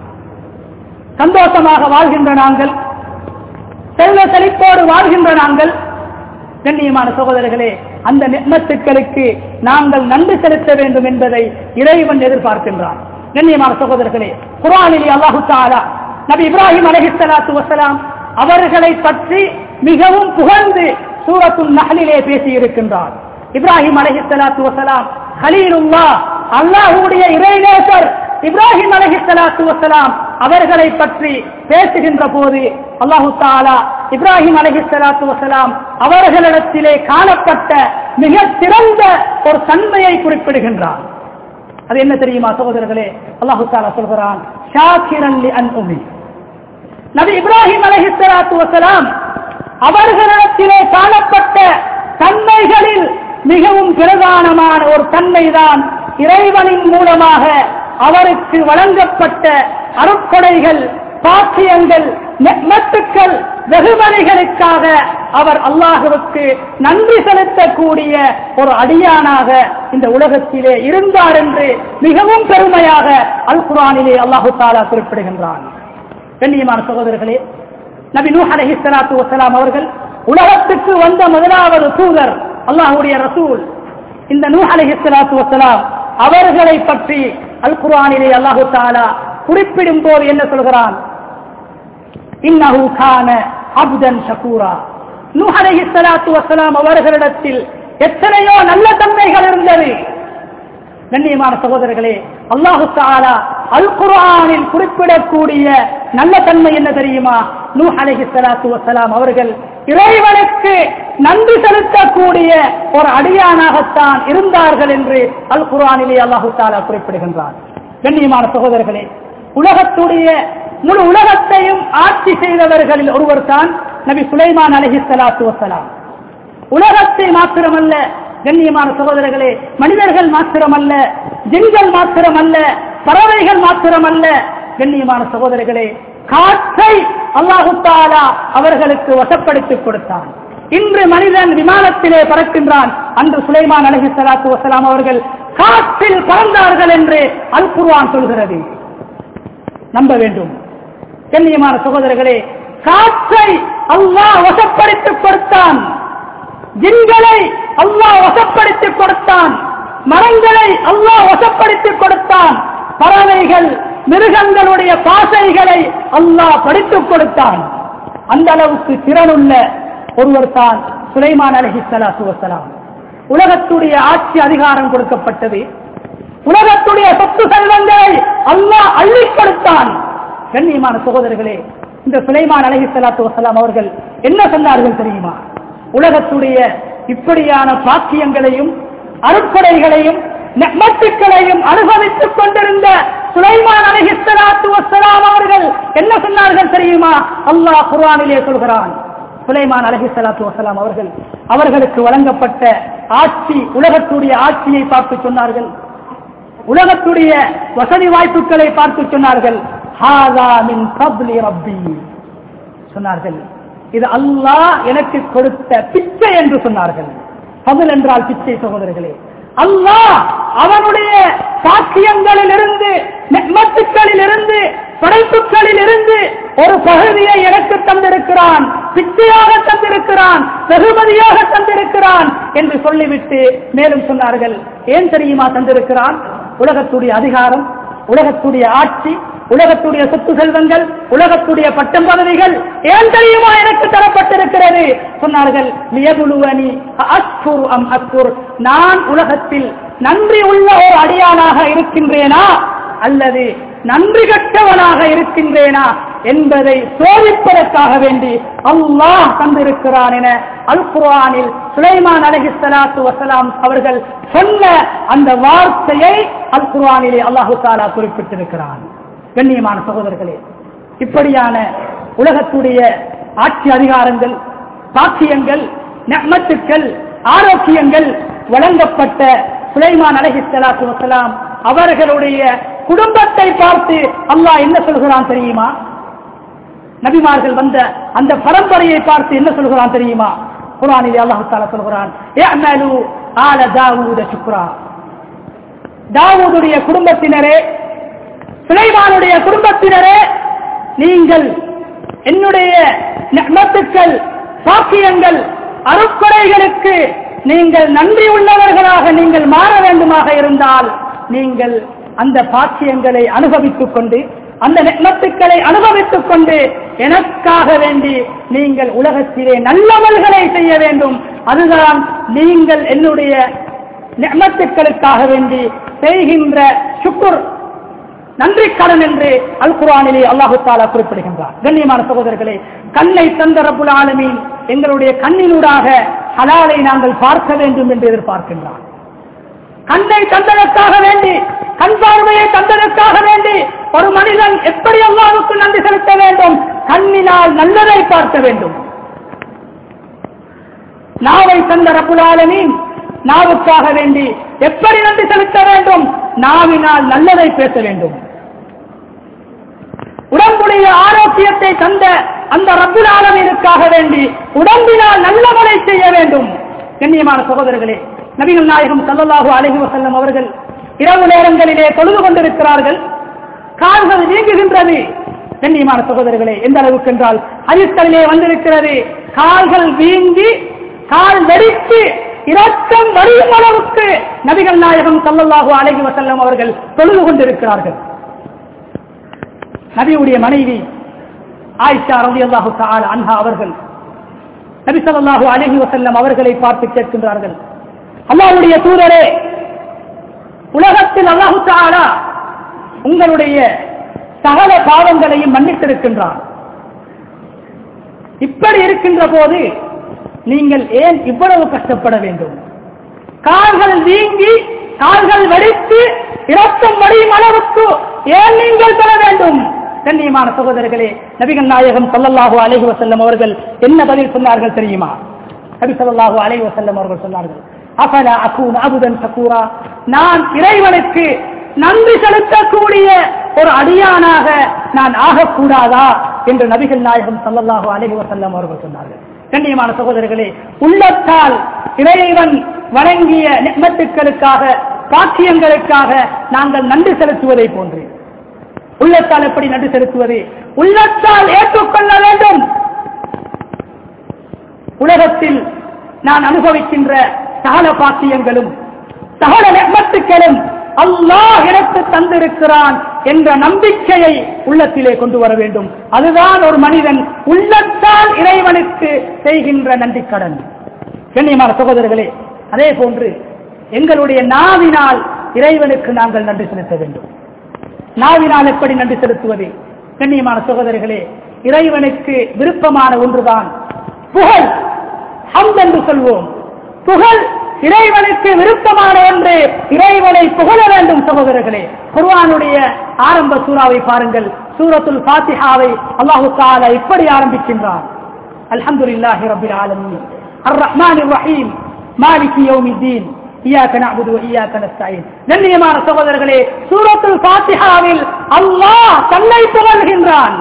சந்தோஷமாக வாழ்கின்ற நாங்கள் செல்வ செழிப்போடு வாழ்கின்ற நாங்கள் கண்ணியமான சகோதரர்களே அந்த நிம்மத்துக்களுக்கு நாங்கள் நன்றி செலுத்த வேண்டும் என்பதை இறைவன் எதிர்பார்க்கின்றான் கண்ணியமான சகோதரர்களே குர்ஆனிலே அல்லாஹு தஆலா நபி இப்ராஹிம் அலைஹிஸ்ஸலாத்து வஸலாம் அவர்களை பற்றி மிகவும் புகழ்ந்து சூரத்துல் நஹ்லிலே பேசி இருக்கின்றார் இப்ராஹிம் அலைஹிஸ்ஸலாத்து வஸலாம் ஹலீலுல்லாஹ் அல்லாஹ்வுடைய இறைநேசர் இப்ராஹிம் அலைஹிஸ்ஸலாத்து வஸலாம் அவர்களை பற்றி பேசுகின்ற போது அல்லாஹு தாலா இப்ராஹிம் அலைஹிஸ்ஸலாத்து வஸலாம் அவர்களிடத்திலே காணப்பட்ட மிக சிறந்த ஒரு தன்மையை குறிப்பிடுகின்றார் அது என்ன தெரியுமா சகோதரர்களே அல்லாஹு தாலா சொல்கிறான் ஷாக்கிரன் லி அன் உமி நபி இப்ராஹிம் அலைஹிஸ்ஸலாத்து வஸலாம் அவர்களிடத்திலே காணப்பட்ட தன்மைகளில் மிகவும் பிரதானமான ஒரு தன்மைதான் இறைவனின் மூலமாக அவருக்கு வழங்கப்பட்ட அருட்கொடைகள் பாக்கியங்கள் நெமத்துக்கள் வெகுமதிகளுக்காக அவர் அல்லாஹுவுக்கு நன்றி செலுத்தக்கூடிய ஒரு அடியானாக இந்த உலகத்திலே இருந்தார் என்று மிகவும் பெருமையாக அல் குரானிலே அல்லாஹு தாலா குறிப்பிடுகின்றான் கண்ணியமான சகோதரர்களே நபி நூஹ் அலைஹி ஸலாத்து வஸலாம் அவர்கள் உலகத்துக்கு வந்த முதலாவது தூதர் அல்லாஹ்வுடைய ரசூல் இந்த நூஹ் அலைஹி ஸலாத்து வஸலாம் அவர்களை பற்றி அல் குர்ஆனிலே அல்லாஹு தஆலா குறிப்பிடும் போது என்ன சொல்கிறான் இன்னஹு கான அப்தன் ஷகூரா நூஹ் அலைஹி ஸலாத்து வஸலாம் அவர்களிடத்தில் எத்தனையோ நல்ல தன்மைகள் இருந்தது கண்ணியமான சகோதரர்களே அல்லாஹு தஆலா அல் குர்ஆனில் குறிப்பிடக்கூடிய நல்ல தன்மை என்ன தெரியுமா நூஹ் அலைஹி ஸலாத்து வஸலாம் அவர்கள் இறைவனுக்கு நன்றி செலுத்தக்கூடிய ஒரு அடியானாகத்தான் இருந்தார்கள் என்று அல் குர்ஆனிலே அல்லாஹு தஆலா குறிப்பிடுகின்றார் கண்ணியமான சகோதரர்களே உலகத்துடைய முழு உலகத்தையும் ஆட்சி செய்தவர்களில் ஒருவர் தான் நபி சுலைமான் அலைஹி ஸலாத்து வஸலாம் உலகத்தை மாத்திரமல்ல கண்ணியமான சகோதரர்களே மனிதர்கள் மாத்திரமல்ல ஜின்கள் மாத்திரமல்ல பறவைகள் மாத்திரமல்ல கண்ணியமான சகோதரர்களே காற்றை அல்லாஹு தாலா அவர்களுக்கு வசப்படுத்திக் கொடுத்தான் இன்று மனிதன் விமானத்திலே பறக்கின்றான் அன்று சுலைமான் அலஹி சலாத்து வசலாம் அவர்கள் காற்றில் பறந்தார்கள் என்று அல் குர்ஆன் சொல்கிறது நம்ப வேண்டும் கண்ணியமான சகோதரர்களே காற்றை அல்லாஹ் வசப்படுத்திக் கொடுத்தான் ஜின்களை அல்லாஹ் வசப்படுத்தி கொடுத்தான் மரங்களை அல்லாஹ் வசப்படுத்தி கொடுத்தான் பறவைகள் மிருகங்களுடைய பாசைகளை அல்லாஹ் படித்துக் கொடுத்தான் அந்த அளவுக்கு திறனுள்ள ஒருவர் தான் சுலைமான் அலஹி சலாத்து வசலாம் உலகத்துடைய ஆட்சி அதிகாரம் கொடுக்கப்பட்டது உலகத்துடைய சொத்து செல்வங்களை அல்லாஹ் அள்ளிக் கொடுத்தான் கண்ணியமான சகோதரர்களே இந்த சுலைமான் அலஹி சலாத்து வசலாம் அவர்கள் என்ன சொன்னார்கள் தெரியுமா உலகத்துடைய இப்படியான பாக்கியங்களையும் அருட்கொடைகளையும் நெமத்துக்களையும் அனுபவித்துக் கொண்டிருந்த சுலைமான் அலஹிஸ்லாத்து வசலாம் அவர்கள் என்ன சொன்னார்கள் தெரியுமா அல்லாஹ் குர்ஆனிலே சொல்கிறான் சுலைமான் அலஹிஸ்லாத்து வசலாம் அவர்கள் அவர்களுக்கு வழங்கப்பட்ட ஆட்சி உலகத்துடைய ஆட்சியை பார்த்து சொன்னார்கள் உலகத்துடைய வசதி வாய்ப்புகளை பார்த்து சொன்னார்கள் ஹாதா மின் கப்லி ரப்பி சொன்னார்கள் இது அல்லாஹ் எனக்கு கொடுத்த பிச்சை என்று சொன்னார்கள் பதில் என்றால் பிச்சை சகோதரர்களே அல்லாஹ் அவனுடைய சாட்சியங்களில் இருந்து நெம்மத்துக்களில் இருந்து படைப்புகளில் இருந்து ஒரு பகுதியை எனக்கு தந்திருக்கிறான் பிச்சையாக தந்திருக்கிறான் வெகுமதியாக தந்திருக்கிறான் என்று சொல்லிவிட்டு மேலும் சொன்னார்கள் ஏன் தெரியுமா தந்திருக்கிறான் உலகத்துடைய அதிகாரம் உலகத்துடைய ஆட்சி உலகத்துடைய சொத்து செல்வங்கள் உலகத்துடைய பட்டம் பதவிகள் ஏன் தெரியுமா எனக்கு தரப்பட்டிருக்கிறது சொன்னார்கள் லியபுலுவனி அஸ்குர் அம் அஸ்குர் நான் உலகத்தில் நன்றி உள்ள ஒரு அடியானாக இருக்கின்றேனா அல்லது நன்றி கட்டவனாக இருக்கின்றேனா என்பதை சோதிப்பதற்காக வேண்டி அல்லாஹ் தந்திருக்கிறான் என அல் குர்ஆனில் சுலைமான் அலஹி சலாத்து வசலாம் அவர்கள் சொன்ன அந்த வார்த்தையை அல் குர்ஆனிலே அல்லாஹு தாலா குறிப்பிட்டிருக்கிறான் கண்ணியமான சகோதரர்களே இப்படியான உலகத்துடைய ஆட்சி அதிகாரங்கள் சாட்சியங்கள் நெம்மத்துக்கள் ஆரோக்கியங்கள் வழங்கப்பட்ட சுலைமான் அலஹி சலாத்து வசலாம் அவர்களுடைய குடும்பத்தை பார்த்து அல்லாஹ் என்ன சொல்கிறான் தெரியுமா நபிமார்கள் வந்த அந்த பரம்பரையை பார்த்து என்ன சொல்கிறான் தெரியுமா குரானிலே அல்லாஹு தாலா சொல்கிறான் "இஅ்மலு ஆல தாவூத சுக்ரா தாவூதுடைய குடும்பத்தினரே சுலைமானுடைய குடும்பத்தினரே நீங்கள் என்னுடைய நிஅமத்துக்கள் சாக்கியங்கள் அருட்கொடைகளுக்கு நீங்கள் நன்றி உள்ளவர்களாக நீங்கள் மாற வேண்டுமாக இருந்தால் நீங்கள் அந்த பாக்கியங்களை அனுபவித்துக் கொண்டு அந்த நெமத்துக்களை அனுபவித்துக் கொண்டு எனக்காக வேண்டி நீங்கள் உலகத்திலே நல்லவல்களை செய்ய வேண்டும் அதுதான் நீங்கள் என்னுடைய நெமத்துக்களுக்காக வேண்டி செய்கின்ற சுக்குர் நன்றி கடன் என்று அல் குரானிலே அல்லாஹு தாலா குறிப்பிடுகின்றார் கண்ணியமான சகோதரர்களே கண்ணை தந்த ரப்புல் ஆலமீன் எங்களுடைய கண்ணினூடாக ஹலாலை நாங்கள் பார்க்க வேண்டும் என்று எதிர்பார்க்கின்றார் கண்ணை தந்ததற்காக வேண்டி கண் பார்வையை தந்ததற்காக வேண்டி ஒரு மனிதன் எப்படி அல்லாவுக்கு நன்றி செலுத்த வேண்டும் கண்ணினால் நல்லதை பார்க்க வேண்டும் நாவை தந்த ரப்புல் ஆலமீன் நாவுக்காக வேண்டி எப்படி நன்றி செலுத்த வேண்டும் நாவினால் நல்லதை பேச வேண்டும் உடம்புடைய ஆரோக்கியத்தை தந்த அந்த ரப்புல் ஆலமீனுக்காக வேண்டி உடம்பினால் நல்லவனை செய்ய வேண்டும் கண்ணியமான சகோதரர்களே நபிகள் நாயகம் ஸல்லல்லாஹு அலைஹி வஸல்லம் அவர்கள் இரவு நேரங்களிலே தொழுது கொண்டிருக்கிறார்கள் கால்கள் வீங்குகின்றது கண்ணியமான சகோதரர்களே எந்த அளவுக்கு என்றால் ஹரிஸ்களிலே வந்திருக்கிறது கால்கள் வீங்கி கால் வெடித்து இரத்தம் வடியும் அளவுக்கு நபிகள் நாயகம் ஸல்லல்லாஹு அலைஹி வஸல்லம் அவர்கள் தொழுது கொண்டிருக்கிறார்கள் நபியுடைய மனைவி ஆயிஷா ரலியல்லாஹு தஆலா அன்ஹா அவர்கள் நபி ஸல்லல்லாஹு அலைஹி வஸல்லம் அவர்களை பார்த்து கேட்கின்றார்கள் அல்லாஹ்வுடைய தூதரே உலகத்தில் அல்லாஹு தஆலா உங்களுடைய சகல பாவங்களையும் மன்னித்திருக்கின்றார் இப்படி இருக்கின்ற போது நீங்கள் ஏன் இவ்வளவு கஷ்டப்பட வேண்டும் கால்கள் வீங்கி கால்கள் வெடித்து இரத்தம் வடியும் அளவுக்கு ஏன் நீங்கள் பெற வேண்டும் கண்ணியமான சகோதரர்களே நபிகள் நாயகம் ஸல்லல்லாஹு அலைஹி வஸல்லம் அவர்கள் என்ன பதில் சொன்னார்கள் தெரியுமா நபி ஸல்லல்லாஹு அலைஹி வஸல்லம் அவர்கள் சொன்னார்கள் அஃபலா அகூன் அபுதன் சகூரா நான் இறைவனுக்கு நன்றி செலுத்தக்கூடிய ஒரு அடியானாக நான் ஆகக்கூடாதா என்று நபிகள் நாயகம் ஸல்லல்லாஹு அலைஹி வஸல்லம் அவர்கள் சொன்னார்கள் கண்ணியமான சகோதரர்களே உள்ளத்தால் இறைவன் வழங்கிய நிம்மத்துக்களுக்காக பாக்கியங்களுக்காக நாங்கள் நன்றி செலுத்துவதை போன்று உள்ளத்தால் எப்படி நன்றி செலுத்துவது உள்ளத்தால் ஏற்றுக்கொள்ள வேண்டும் உலகத்தில் நான் அனுபவிக்கின்ற சகல பாக்கியங்களும் சகல நெம்மத்துக்களும் அல்லாஹ் எனக்கு தந்திருக்கிறான் என்ற நம்பிக்கையை உள்ளத்திலே கொண்டு வர வேண்டும் அதுதான் ஒரு மனிதன் உள்ளத்தால் இறைவனுக்கு செய்கின்ற நன்றி கடன் கண்ணியமான சகோதரர்களே அதே போன்று எங்களுடைய நாவினால் இறைவனுக்கு நாங்கள் நன்றி செலுத்த வேண்டும் நாவினால் எப்படி நன்றி செலுத்துவது கண்ணியமான சகோதரர்களே இறைவனுக்கு விருப்பமான ஒன்றுதான் புகழ் ஹம்த் என்று சொல்வோம் புகழ் இறைவனுக்கு விருப்பமான ஒன்று இறைவனை புகழ வேண்டும் சகோதரர்களே குர்ஆனுடைய ஆரம்ப சூறாவை பாருங்கள் சூரத்துல் ஃபாத்திஹாவை அல்லாஹு தஆலா இப்படி ஆரம்பிக்கின்றார் அல்ஹம்துலில்லாஹி ரப்பில் ஆலமீன் அர் ரஹ்மானிர் ரஹீம் மாலிகி யௌமித்தீன் இய்யாக நஅபுது வ இய்யாக நஸ்தஈன் கண்ணியமான சகோதரர்களே சூரத்துல் ஃபாத்திஹாவில் அல்லாஹ் தன்னை புகழ்கின்றான்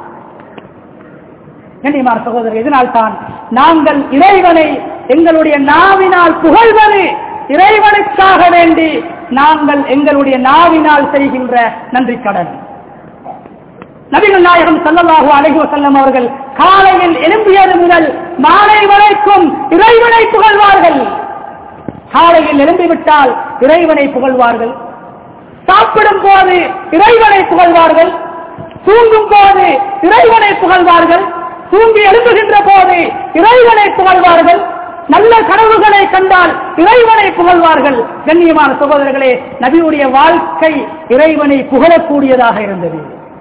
கண்ணியமான சகோதரர் இதனால் தான் நாங்கள் இறைவனை எங்களுடைய நாவினால் புகழ்வது இறைவனுக்காக வேண்டி நாங்கள் எங்களுடைய நாவினால் செய்கின்ற நன்றி கடன் நபிகள் நாயகம் ஸல்லல்லாஹு அலைஹி வஸல்லம் அவர்கள் காலையில் எழும்பியது முதல் மாலை வரைக்கும் இறைவனை புகழ்வார்கள் காலையில் எழும்பிவிட்டால் இறைவனை புகழ்வார்கள் சாப்பிடும் போது இறைவனை புகழ்வார்கள் தூங்கும் போது இறைவனை புகழ்வார்கள் தூங்கி எழுப்புகின்ற போது இறைவனை புகழ்வார்கள் நல்ல கனவுகளை கண்டால் இறைவனை புகழ்வார்கள் கண்ணியமான சகோதரர்களே நபியுடைய வாழ்க்கை இறைவனை புகழக்கூடியதாக இருந்தது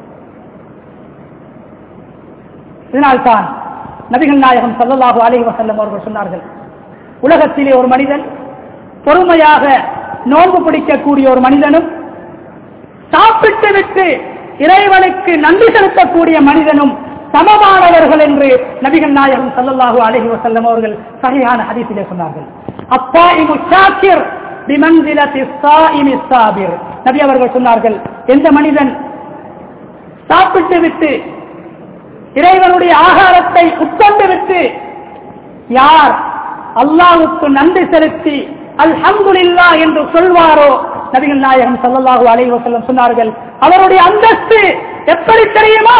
இதனால்தான் நபிகள் நாயகம் ஸல்லல்லாஹு அலைஹி வஸல்லம் அவர்கள் சொன்னார்கள் உலகத்திலே ஒரு மனிதன் பொறுமையாக நோன்பு பிடிக்கக்கூடிய ஒரு மனிதனும் சாப்பிட்டு விட்டு இறைவனுக்கு நன்றி செலுத்தக்கூடிய மனிதனும் சமமானவர்கள் என்று நபிகள் நாயகம் ஸல்லல்லாஹு அலைஹி வஸல்லம் அவர்கள் சரியான ஹதீஸிலே சொன்னார்கள் அப்பாயிமு ஷாக்கிர் பிமன்சிலத்தி ஸாயிமி ஸாபிர் நபி அவர்கள் சொன்னார்கள் எந்த மனிதன் சாப்பிட்டு விட்டு இறைவனுடைய ஆகாரத்தை உட்கொண்டு விட்டு யார் அல்லாஹ்வுக்கு நன்றி செலுத்தி அல்ஹம்துலில்லா என்று சொல்வாரோ நபிகள் நாயகம் ஸல்லல்லாஹு அலைஹி வஸல்லம் சொன்னார்கள் அவருடைய அந்தஸ்து எப்படி தெரியுமா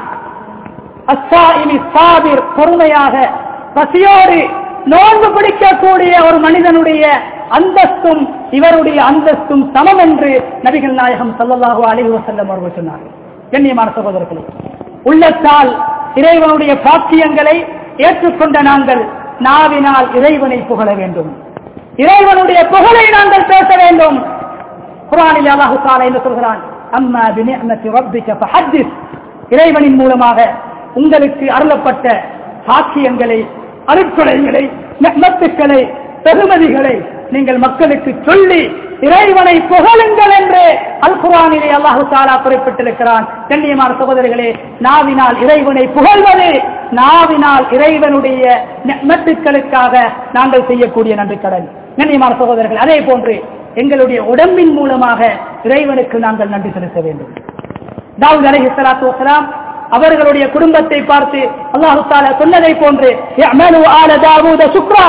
அஸ்ஸாயிமி சாபிர் பொறுமையாக பசியோடு நோன்பு பிடிக்கக்கூடிய ஒரு மனிதனுடைய அந்தஸ்தும் இவருடைய அந்தஸ்தும் சமம் என்று நபிகள் நாயகம் ஸல்லல்லாஹு அலைஹி வஸல்லம் அவர்கள் சொன்னார்கள் கண்ணியமான சகோதரர்களே உள்ளத்தால் இறைவனுடைய பாக்கியங்களை ஏற்றுக்கொண்ட நாங்கள் நாவினால் இறைவனை புகழ வேண்டும் இறைவனுடைய புகழை நாங்கள் பேச வேண்டும் குரானில் அல்லாஹு தாலா என்ன சொல்கிறான் அம்மா பினிஅமத்தி ரப்பிக ஃபஹத்திஸ் இறைவனின் மூலமாக உங்களுக்கு அருளப்பட்ட பாக்கியங்களை அருட்கொலைகளை நெமத்துக்களை பெருமதிகளை நீங்கள் மக்களுக்கு சொல்லி இறைவனை புகழுங்கள் என்று அல் குரானிலே அல்லாஹு தாலா குறிப்பிட்டிருக்கிறான் கண்ணியமான சகோதரிகளே நாவினால் இறைவனை புகழ்வது நாவினால் இறைவனுடைய நெமத்துக்களுக்காக நாங்கள் செய்யக்கூடிய நன்றி கடன் கண்ணியமான சகோதரர்கள் அதே போன்று எங்களுடைய உடம்பின் மூலமாக இறைவனுக்கு நாங்கள் நன்றி செலுத்த வேண்டும் தாவூத் அலைஹி ஸலாத்து வஸலாம் அவர்களுடைய குடும்பத்தை பார்த்து அல்லாஹு தாலா சொன்னதை போன்று "இஅமலு ஆல தாவூத சுக்ரா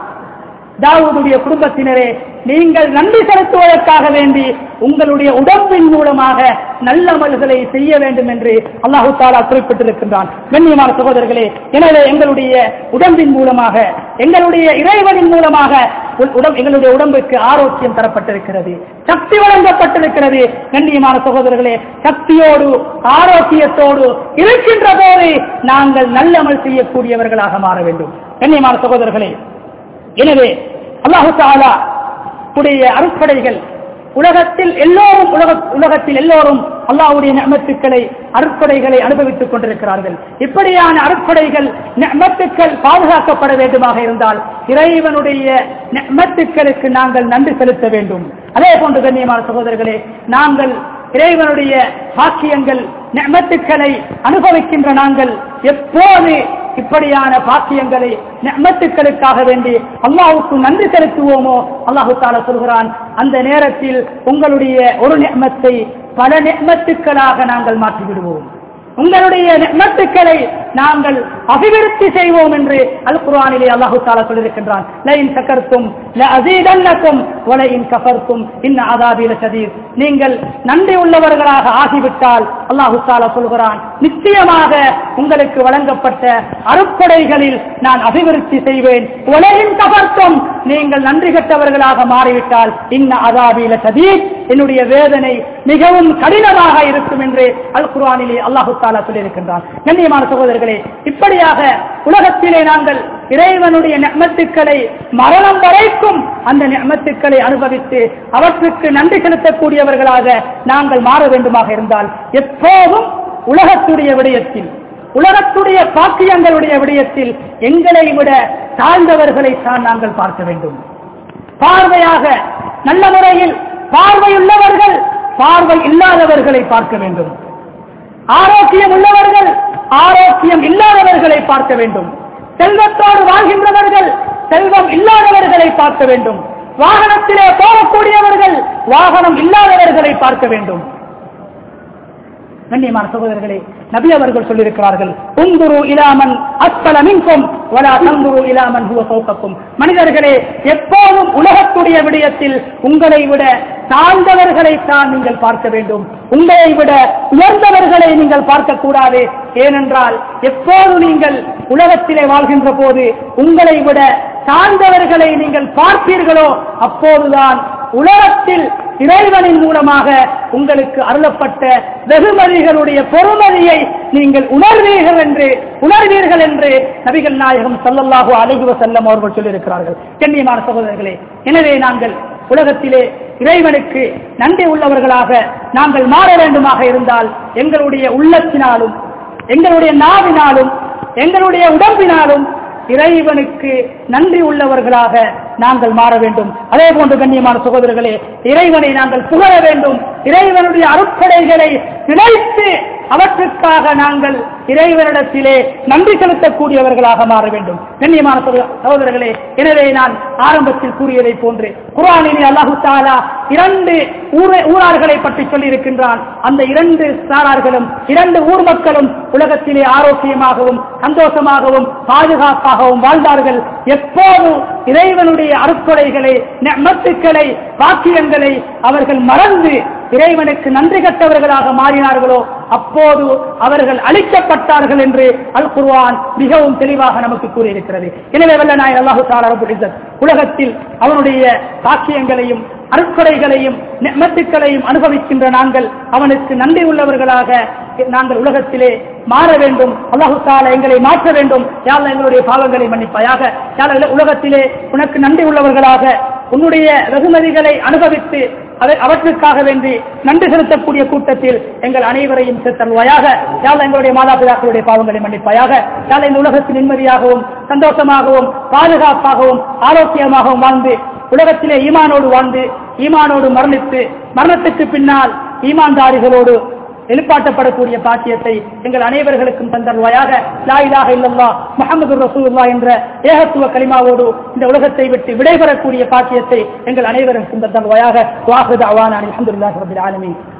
தாவூதுடைய குடும்பத்தினரே நீங்கள் நன்றி செலுத்துவதற்காக வேண்டி உங்களுடைய உடம்பின் மூலமாக நல்ல அமல்களை செய்ய வேண்டும் என்று அல்லாஹு தாலா குறிப்பிட்டிருக்கின்றான் கண்ணியமான சகோதரர்களே எனவே எங்களுடைய உடம்பின் மூலமாக எங்களுடைய இறைவனின் மூலமாக உ- உடம் எங்களுடைய உடம்புக்கு ஆரோக்கியம் தரப்பட்டிருக்கிறது சக்தி வழங்கப்பட்டிருக்கிறது கண்ணியமான சகோதரர்களே சக்தியோடு ஆரோக்கியத்தோடு இருக்கின்ற போது நாங்கள் நல்லமல் செய்யக்கூடியவர்களாக மாற வேண்டும் கண்ணியமான சகோதரர்களே எனவே அல்லாஹு தாலா உடைய அருட்படைகள் உலகத்தில் எல்லோரும் உலக உலகத்தில் எல்லோரும் அல்லாஹ்வுடைய நியமத்துக்களை அருட்படைகளை அனுபவித்துக் கொண்டிருக்கிறார்கள் இப்படியான அருட்படைகள் நியமத்துக்கள் பாதுகாக்கப்பட வேண்டுமாக இருந்தால் இறைவனுடைய நியமத்துக்களுக்கு நாங்கள் நன்றி செலுத்த வேண்டும் அதே போன்று கண்ணியமான சகோதரர்களே நாங்கள் இறைவனுடைய பாக்கியங்கள் நியமத்துக்களை அனுபவிக்கின்ற நாங்கள் எப்போது இப்படியான பாக்கியங்களை நியமத்துக்களுக்காக வேண்டி அல்லாஹ்வுக்கு நன்றி செலுத்துவோமோ அல்லாஹு தாலா சொல்கிறான் அந்த நேரத்தில் உங்களுடைய ஒரு நியமத்தை பல நியமத்துக்களாக நாங்கள் மாற்றி விடுவோம் உங்களுடைய நியமத்துக்களை நாங்கள் அபிவிருத்தி செய்வோம் என்று அல் குர்ஆனிலே அல்லாஹு தாலா சொல்லியிருக்கின்றான் லயின் சக்கர்த்தும் லஅஸீதன்னக்கும் வலயின் கஃபர்த்தும் இன்ன அதாபி லஷதீத் நீங்கள் நன்றி உள்ளவர்களாக ஆகிவிட்டால் அல்லாஹு தாலா சொல்கிறான் நிச்சயமாக உங்களுக்கு வழங்கப்பட்ட அருட்கொடைகளில் நான் அபிவிருத்தி செய்வேன் உலகின் கபர்த்தும் நீங்கள் நன்றி கெட்டவர்களாக மாறிவிட்டால் இன்ன அதாபி லஷதீத் என்னுடைய வேதனை மிகவும் கடினமாக இருக்கும் என்று அல் குர்ஆனிலே அல்லாஹு தாலா சொல்லியிருக்கின்றான் கண்ணியமான சகோதரர்களே இப்படியாக உலகத்திலே நாங்கள் இறைவனுடைய நியமத்துக்களை மரணம் வரைக்கும் அந்த நியமத்துக்களை அனுபவித்து அவற்றுக்கு நன்றி செலுத்தக்கூடியவர்களாக நாங்கள் மாற வேண்டுமாக இருந்தால் எப்போதும் உலகத்துடைய விடயத்தில் உலகத்துடைய பாக்கியங்களுடைய விடயத்தில் எங்களை விட தாழ்ந்தவர்களை தான் நாங்கள் பார்க்க வேண்டும் பார்வையாக நல்ல முறையில் பார்வையுள்ளவர்கள் பார்வை இல்லாதவர்களை பார்க்க வேண்டும் ஆரோக்கியம் உள்ளவர்கள் ஆரோக்கியம் இல்லாதவர்களை பார்க்க வேண்டும் செல்வத்தோடு வாழ்கின்றவர்கள் செல்வம் இல்லாதவர்களை பார்க்க வேண்டும் வாகனத்திலே போகக்கூடியவர்கள் வாகனம் இல்லாதவர்களை பார்க்க வேண்டும் கண்ணியமான சகோதரர்களே நபி அவர்கள் சொல்லியிருக்கிறார்கள் உந்துரு இலாமன் அஸ்பல மின்கும் வலா தந்துரு இலாமன் ஹுவ ஃபௌகக்கும் மனிதர்களே எப்போதும் உலகத்துடைய விடயத்தில் உங்களை விட தாழ்ந்தவர்களை தான் நீங்கள் பார்க்க வேண்டும் உங்களை விட உயர்ந்தவர்களை நீங்கள் பார்க்க கூடாது ஏனென்றால் எப்போது நீங்கள் உலகத்திலே வாழ்கின்ற போது உங்களை விட தாழ்ந்தவர்களை நீங்கள் பார்ப்பீர்களோ அப்போதுதான் உலகத்தில் இறைவனின் மூலமாக உங்களுக்கு அருளப்பட்ட வெகுமதிகளுடைய பொறுமதியை நீங்கள் உணர்வீர்கள் என்று உணர்வீர்கள் என்று நபிகள் நாயகம் சல்லல்லாஹு அலைஹி வஸல்லம் அவர்கள் சொல்லியிருக்கிறார்கள் கண்ணியமான சகோதரர்களே எனவே நாங்கள் உலகத்திலே இறைவனுக்கு நன்றி உள்ளவர்களாக நாங்கள் மாற வேண்டுமாக இருந்தால் எங்களுடைய உள்ளத்தினாலும் எங்களுடைய நாவினாலும் எங்களுடைய உடம்பினாலும் இறைவனுக்கு நன்றி உள்ளவர்களாக நாங்கள் மாற வேண்டும் அதே போன்று கண்ணியமான சகோதரர்களே இறைவனை நாங்கள் புகழ வேண்டும் இறைவனுடைய அருட்கடைகளை நினைத்து அவற்றுக்காக நாங்கள் இறைவனிடத்திலே நன்றி செலுத்தக்கூடியவர்களாக மாற வேண்டும் கண்ணியமான சகோ- சகோதரர்களே எனவே நான் ஆரம்பத்தில் கூறியதை போன்று குரானிலே அல்லாஹு தாலா இரண்டு ஊர- ஊரார்களை பற்றி சொல்லியிருக்கின்றான் அந்த இரண்டு சாரார்களும் இரண்டு ஊர் மக்களும் உலகத்திலே ஆரோக்கியமாகவும் சந்தோஷமாகவும் பாதுகாப்பாகவும் வாழ்ந்தார்கள் எப்போது இறைவனுடைய அருட்கொடைகளை நெமத்துக்களை வாக்கியங்களை அவர்கள் மறந்து இறைவனுக்கு நன்றி கட்டவர்களாக மாறினார்களோ அப்போது அவர்கள் அழிக்கப்பட்டார்கள் என்று அல் குர்ஆன் மிகவும் தெளிவாக நமக்கு கூறியிருக்கிறது எனவே வல்ல நாய் அல்லாஹு தாலா ரப்புல் இஸ்ஸத் உலகத்தில் அவனுடைய சாட்சியங்களையும் அருட்கொடைகளையும் நெமத்துக்களையும் அனுபவிக்கின்ற நாங்கள் அவனுக்கு நன்றி உள்ளவர்களாக நாங்கள் உலகத்திலே மாற வேண்டும் அல்லாஹு தாலா எங்களை மாற்ற வேண்டும் யாழ் எங்களுடைய பாவங்களை மன்னிப்பாயாக யாழ் உலகத்திலே உனக்கு நன்றி உள்ளவர்களாக உன்னுடைய வெகுமதிகளை அனுபவித்து அதை அவற்றுக்காக வேண்டி நன்றி செலுத்தக்கூடிய கூட்டத்தில் எங்கள் அனைவரையும் சேர்த்தருவாயாக யாழ் எங்களுடைய மாதாபிதாக்களுடைய பாவங்களை மன்னிப்பாயாக யாழ் இந்த உலகத்தில் நிம்மதியாகவும் சந்தோஷமாகவும் பாதுகாப்பாகவும் ஆரோக்கியமாகவும் வாழ்ந்து உலகத்திலே ஈமானோடு வாழ்ந்து ஈமானோடு மரணித்து மரணத்துக்கு பின்னால் ஈமான்தாரிகளோடு எழுப்பாட்டப்படக்கூடிய பாக்கியத்தை எங்கள் அனைவர்களுக்கும் தந்தருவாயாக லா இலாஹ இல்லல்லாஹ் முஹம்மது ரசூலுல்லாஹ் என்ற ஏகத்துவ கலிமாவோடு இந்த உலகத்தை விட்டு விடைபெறக்கூடிய பாக்கியத்தை எங்கள் அனைவருக்கும் தந்தருவாயாக வாஹது அவான் அலமதுல்லாஹி ரபில் ஆலமீன்